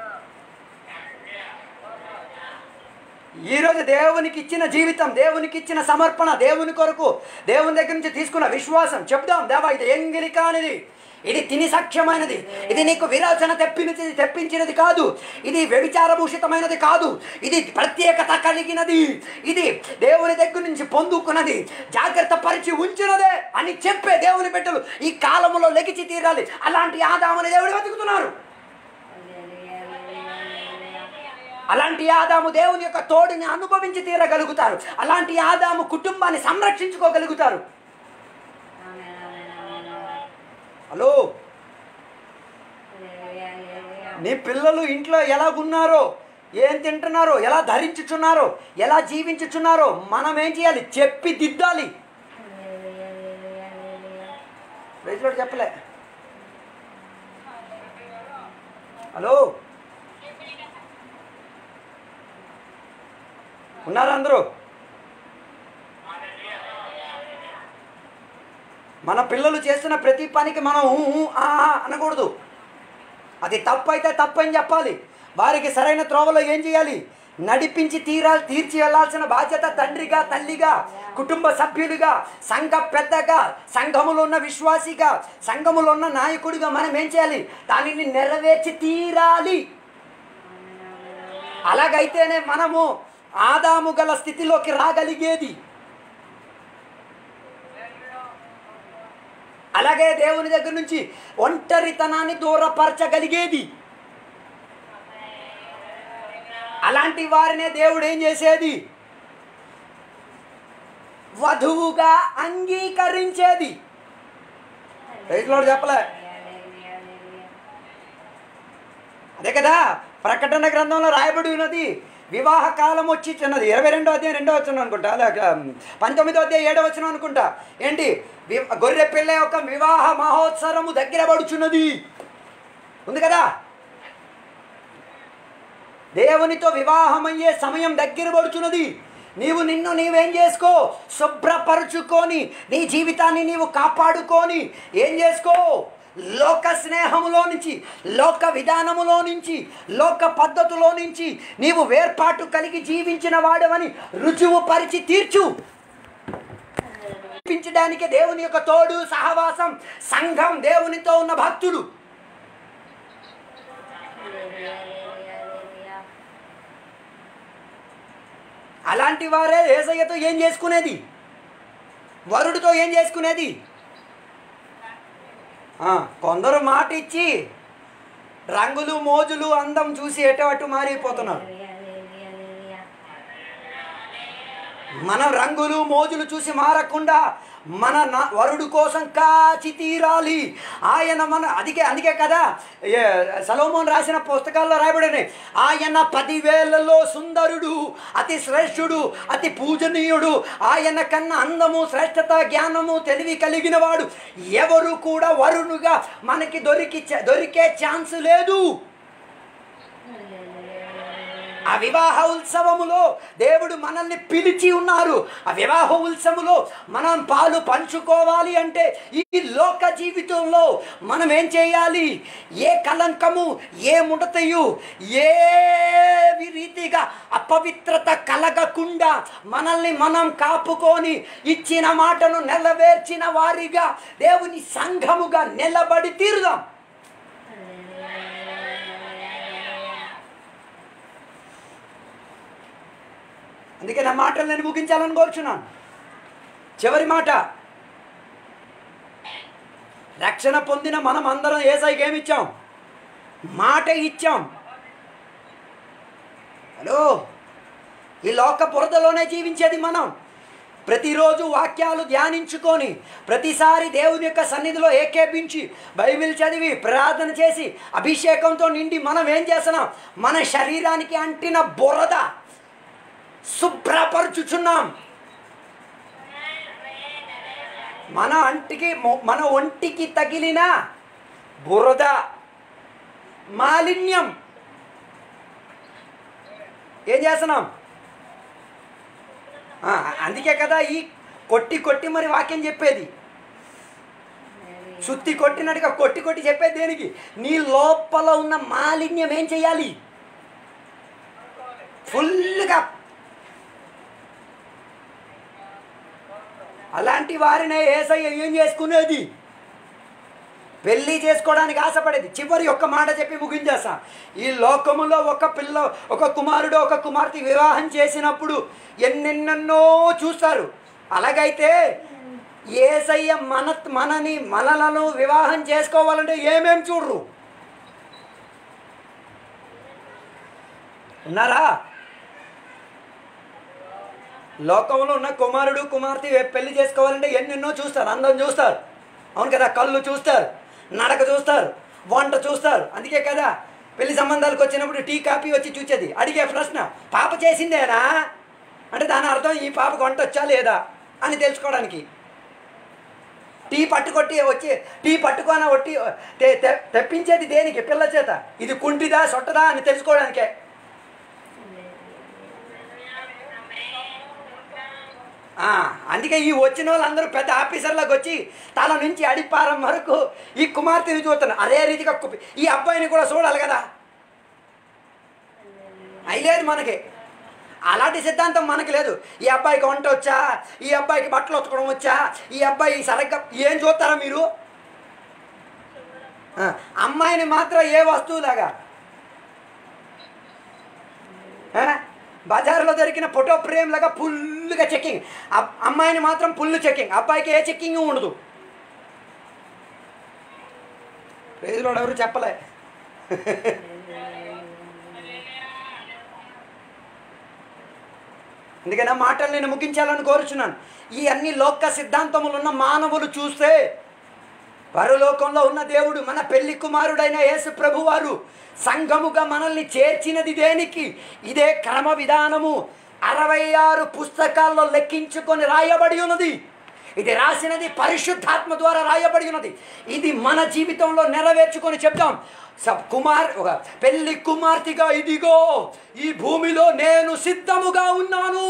ఈరోజు దేవునికి ఇచ్చిన జీవితం దేవునికి ఇచ్చిన సమర్పణ దేవుని కొరకు దేవుని దగ్గర నుంచి తీసుకున్న విశ్వాసం చెప్దాం దేవా ఇది ఎంగిలి కానిది ఇది తిని సఖ్యమైనది ఇది నీకు విరోచన తెప్పించి తెప్పించినది కాదు ఇది వ్యభిచారభూషితమైనది కాదు ఇది ప్రత్యేకత కలిగినది ఇది దేవుని దగ్గర నుంచి పొందుకున్నది జాగ్రత్త పరిచి ఉంచినదే అని చెప్పే దేవుని బిడ్డలు ఈ కాలంలో లెగిచి తీరాలి అలాంటి ఆదాముని దేవుడు వెతుకుతున్నారు అలాంటి ఆదాము దేవుని యొక్క తోడుని అనుభవించి తీరగలుగుతారు అలాంటి ఆదాము కుటుంబాన్ని సంరక్షించుకోగలుగుతారు హలో నీ పిల్లలు ఇంట్లో ఎలాగున్నారో ఏం తింటున్నారో ఎలా ధరించుచున్నారో ఎలా జీవించుచున్నారో మనం ఏం చేయాలి చెప్పి దిద్దాలి రైతులో చెప్పలే హలో ఉన్నారా అందరూ మన పిల్లలు చేస్తున్న ప్రతి పనికి మనం ఊ, ఊ, ఆ ఆ అనకూడదు అది తప్పు అయితే తప్పు అని చెప్పాలి వారికి సరైన త్రోవలో ఏం చేయాలి నడిపించి తీరా తీర్చి వెళ్ళాల్సిన బాధ్యత తండ్రిగా తల్లిగా కుటుంబ సభ్యులుగా సంఘ పెద్దగా సంఘములో ఉన్న విశ్వాసిగా సంఘములో ఉన్న నాయకుడిగా మనం ఏం చేయాలి దానిని నెరవేర్చి తీరాలి అలాగైతేనే మనము ఆదాము గల స్థితిలోకి రాగలిగేది అలాగే దేవుని దగ్గర నుంచి ఒంటరితనాన్ని దూరపరచగలిగేది అలాంటి వారినే దేవుడు ఏం చేసేది వధువుగా అంగీకరించేది రైతులో చెప్పలే అదే కదా ప్రకటన గ్రంథంలో రాయబడి ఉన్నది వివాహ కాలం వచ్చి చిన్నది ఇరవై రెండో అధ్యాయం రెండో వచ్చిన అనుకుంటా లేక పంతొమ్మిదో అధ్యాయం ఏడో వచ్చిన అనుకుంటా ఏంటి వి- గొర్రె పిల్ల యొక్క వివాహ మహోత్సవము దగ్గర పడుచున్నది ఉంది కదా దేవునితో వివాహమయ్యే సమయం దగ్గర పడుచున్నది నీవు నిన్ను నీవేం చేసుకో శుభ్రపరుచుకొని నీ జీవితాన్ని నీవు కాపాడుకొని ఏం చేసుకో లోక స్నేహములో నుంచి లోక విధానములో నుంచి లోక పద్ధతిలో నుంచి నీవు వేర్పాటు కలిగి జీవించిన వాడవని రుజువు పరిచి తీర్చు జీవించడానికి దేవుని యొక్క తోడు సహవాసం సంఘం దేవునితో ఉన్న భక్తులు అలాంటి వారే ఏసయ్యతో ఏం చేసుకునేది వరుడితో ఏం చేసుకునేది ఆ, కొందరు మాట ఇచ్చి రంగులు మోజులు అందం చూసి ఎటు అటు మారిపోతున్నారు మనం రంగులు మోజులు చూసి మారకుండా మన నా- వరుడు కోసం కాచి తీరాలి ఆయన మన అందుకే అందుకే కదా ఏ, సలోమోన్ రాసిన పుస్తకాల్లో రాయబడినాయి ఆయన పదివేలలో సుందరుడు అతి శ్రేష్ఠుడు అతి పూజనీయుడు ఆయన కన్నా అందము శ్రేష్టత జ్ఞానము తెలివి కలిగిన వాడు ఎవరు కూడా వరుణుగా మనకి దొరికి దొరికే ఛాన్స్ లేదు ఆ వివాహ ఉత్సవములో దేవుడు మనల్ని పిలిచి ఉన్నారు ఆ వివాహ ఉత్సవములో మనం పాలు పంచుకోవాలి అంటే ఈ లోక జీవితంలో మనం ఏం చేయాలి ఏ కలంకము ఏ ముడతయు ఏ రీతిగా అపవిత్రత కలగకుండా మనల్ని మనం కాపుకొని ఇచ్చిన మాటను నెరవేర్చిన వారిగా దేవుని సంఘముగా నిలబడి తీరుదాం అందుకే నా మాటలు నేను ముగించాలని కోరుచున్నాను చివరి మాట రక్షణ పొందిన మనం అందరం ఏసైకి ఏమి ఇచ్చాం మాట ఇచ్చాం హలో ఈ లోక బురదలోనే జీవించేది మనం ప్రతిరోజు వాక్యాలు ధ్యానించుకొని ప్రతిసారి దేవుని యొక్క సన్నిధిలో ఏకేపించి బైబిల్ చదివి ప్రార్థన చేసి అభిషేకంతో నిండి మనం ఏం చేస్తున్నాం మన శరీరానికి అంటిన బురద శుభ్రపరచుచున్నాం మన అంటికి మొ- మన ఒంటికి తగిలిన బురద మాలిన్యం ఏం చేస్తున్నాం ఆ, అందుకే కదా ఈ కొట్టి కొట్టి మరి వాక్యం చెప్పేది సుత్తి కొట్టినట్టుగా కొట్టి కొట్టి చెప్పేది దేనికి నీ లోపల ఉన్న మాలిన్యం ఏం చేయాలి ఫుల్గా అలాంటి వారినే ఏసయ్య ఏం చేసుకునేది పెళ్లి చేసుకోవడానికి ఆశపడేది చివరి ఒక్క మాట చెప్పి ముగించేస్తా ఈ లోకములో ఒక పిల్ల ఒక కుమారుడు ఒక కుమార్తె వివాహం చేసినప్పుడు ఎన్నెన్నెన్నో చూస్తారు అలాగైతే ఏసయ్య మన మనని మనలను వివాహం చేసుకోవాలంటే ఏమేం చూడరు ఉన్నారా లోకంలో ఉన్న కుమారుడు కుమార్తె పెళ్లి చేసుకోవాలంటే ఎన్నెన్నో చూస్తారు అందరం చూస్తారు అవును కదా కళ్ళు చూస్తారు నడక చూస్తారు వంట చూస్తారు అందుకే కదా పెళ్లి సంబంధాలకు వచ్చినప్పుడు టీ కాపీ వచ్చి చూసేది అడిగే ప్రశ్న పాప చేసిందేనా అంటే దాని అర్థం ఈ పాపకు వంట వచ్చా లేదా అని తెలుసుకోవడానికి టీ పట్టుకొట్టి వచ్చి టీ పట్టుకొని ఒట్టి తె- తె- తెప్పించేది దేనికి పిల్ల చేత ఇది కుంటిదా సొట్టదా అని తెలుసుకోవడానికే ఆ, అందుకే ఈ వచ్చిన వాళ్ళందరూ పెద్ద ఆఫీసర్లకు వచ్చి తల నుంచి అడిపారం వరకు ఈ కుమార్తెని చూస్తున్నారు అదే రీతిగా కు- ఈ అబ్బాయిని కూడా చూడాలి కదా అయ్యలేదు మనకి అలాంటి సిద్ధాంతం మనకి లేదు ఈ అబ్బాయికి వంట వచ్చా ఈ అబ్బాయికి బట్టలు ఉతకడం వచ్చా ఈ అబ్బాయి సరిగ్గా ఏం చూస్తారా మీరు ఆ, అమ్మాయిని మాత్రం ఏ వస్తువులాగా ఆ? బజార్లో దొరికిన ఫోటో ఫ్రేమ్ లాగా ఫుల్గా చెక్కింగ్ అబ్- అమ్మాయిని మాత్రం ఫుల్ చెక్కింగ్ అబ్బాయికి ఏ చెక్కింగ్ ఉండదు ప్రైజ్లో ఎవరు చెప్పలే అందుకని ఆ మాటలు నేను ముగించాలని కోరుచున్నాను ఈ అన్ని లోక సిద్ధాంతములు ఉన్న మానవులు చూస్తే పరలోకంలో ఉన్న దేవుడు మన పెళ్లి కుమారుడైన యేసు ప్రభు వారు సంఘముగా మనల్ని చేర్చినది దేనికి ఇదే క్రమ విధానము అరవై ఆరు పుస్తకాల్లో లెక్కించుకొని రాయబడి ఉన్నది ఇది రాసినది పరిశుద్ధాత్మ ద్వారా రాయబడి ఉన్నది ఇది మన జీవితంలో నెరవేర్చుకొని చెప్తాం సబ్ కుమార్ ఒక పెళ్లి కుమార్తెగా ఇదిగో ఈ భూమిలో నేను సిద్ధముగా ఉన్నాను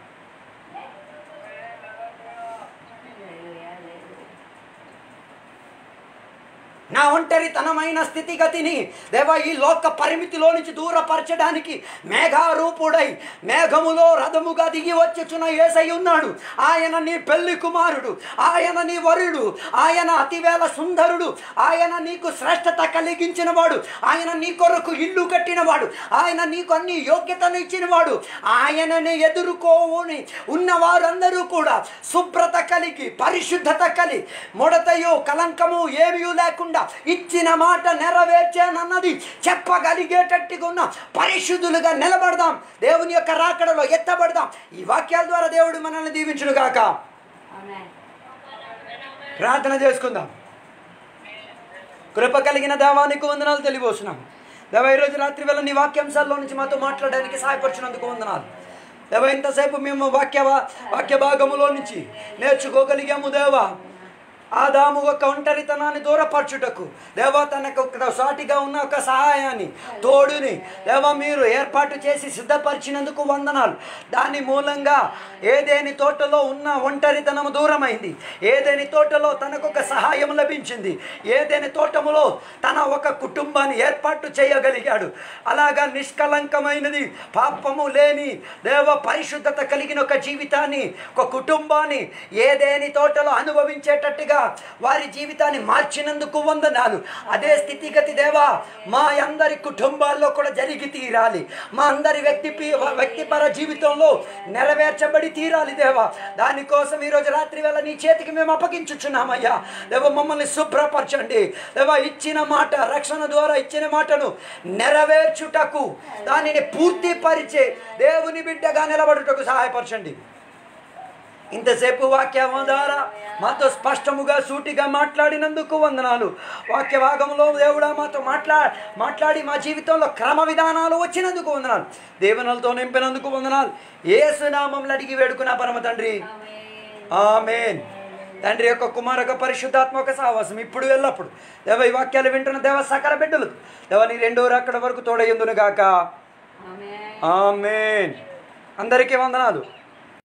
నా ఒంటరితనమైన స్థితిగతిని దేవ ఈ లోక పరిమితిలో నుంచి దూరపరచడానికి మేఘారూపుడై మేఘములో రథముగా దిగి వచ్చుచున్న ఏసై ఉన్నాడు ఆయన నీ పెళ్లి కుమారుడు ఆయన నీ వరుడు ఆయన అతివేల సుందరుడు ఆయన నీకు శ్రేష్టత కలిగించిన వాడు ఆయన నీ కొరకు ఇల్లు కట్టినవాడు ఆయన నీకు అన్ని యోగ్యతను ఇచ్చినవాడు ఆయనని ఎదుర్కోని ఉన్న వారందరూ కూడా శుభ్రత కలిగి పరిశుద్ధత కలిగి ముడతయు కలంకము ఏమీ లేకుండా ఇచ్చిన మాట నెరవేర్చానన్నది చెప్పగలిగేటట్టుగా ఉన్న పరిశుద్ధులుగా నిలబడదాం దేవుని యొక్క రాకడలో ఎత్తబడదాం ఈ వాక్యాల ద్వారా దేవుడు మనల్ని దీవించును గాక ఆమేన్ ప్రార్థన చేసుకుందాం కృప కలిగిన దేవానికి వందనాలు తెలియబోతున్నాం దేవ ఈరోజు రాత్రి వేళ నీ వాక్యాంశాల్లో నుంచి మాతో మాట్లాడడానికి సహాయపరిచినందుకు వందనాలు దేవ ఇంతసేపు మేము వాక్య వాక్య భాగములో నుంచి నేర్చుకోగలిగాము దేవా ఆదాము ఒక ఒంటరితనాన్ని దూరపరచుటకు దేవా తనకు ఒక సాటిగా ఉన్న ఒక సహాయాన్ని తోడుని దేవా మీరు ఏర్పాటు చేసి సిద్ధపరిచినందుకు వందనాలు దాని మూలంగా ఏదేని తోటలో ఉన్న ఒంటరితనం దూరమైంది ఏదేని తోటలో తనకు ఒక సహాయం లభించింది ఏదేని తోటములో తన ఒక కుటుంబాన్ని ఏర్పాటు చేయగలిగాడు అలాగా నిష్కలంకమైనది పాపము లేని దేవ పరిశుద్ధత కలిగిన ఒక జీవితాన్ని ఒక కుటుంబాన్ని ఏదేని తోటలో అనుభవించేటట్టుగా వారి జీవితాన్ని మార్చినందుకు వందనాలు అదే స్థితిగతి దేవా మా అందరి కుటుంబాల్లో కూడా జరిగి తీరాలి మా అందరి వ్యక్తి వ్యక్తిపర జీవితంలో నెరవేర్చబడి తీరాలి దేవా దానికోసం ఈరోజు రాత్రి వేళ నీ చేతికి మేము అప్పగించుచున్నామయ్యా దేవ మమ్మల్ని శుభ్రపరచండి దేవ ఇచ్చిన మాట రక్షణ ద్వారా ఇచ్చిన మాటను నెరవేర్చుటకు దానిని పూర్తి పరిచే దేవుని బిడ్డగా నిలబడుటకు సహాయపరచండి ఇంతసేపు వాక్యం ద్వారా మాతో స్పష్టముగా సూటిగా మాట్లాడినందుకు వందనాలు వాక్య భాగంలో దేవుడా మాతో మాట్లా మాట్లాడి మా జీవితంలో క్రమ విధానాలు వచ్చినందుకు వందనాలు దేవనలతో నింపినందుకు వందనాలు ఏసునామంలో అడిగి వేడుకున్న పరమ తండ్రి ఆమెన్ తండ్రి యొక్క కుమార యొక్క పరిశుద్ధాత్మక సావాసం ఇప్పుడు ఎల్లప్పుడు దేవ ఈ వాక్యాలు వింటున్న దేవ సకల బిడ్డలు దేవ నీ రెండో అక్కడ వరకు తోడయ్యందును గాక ఆమేన్ ఆమెన్ అందరికీ వందనాలు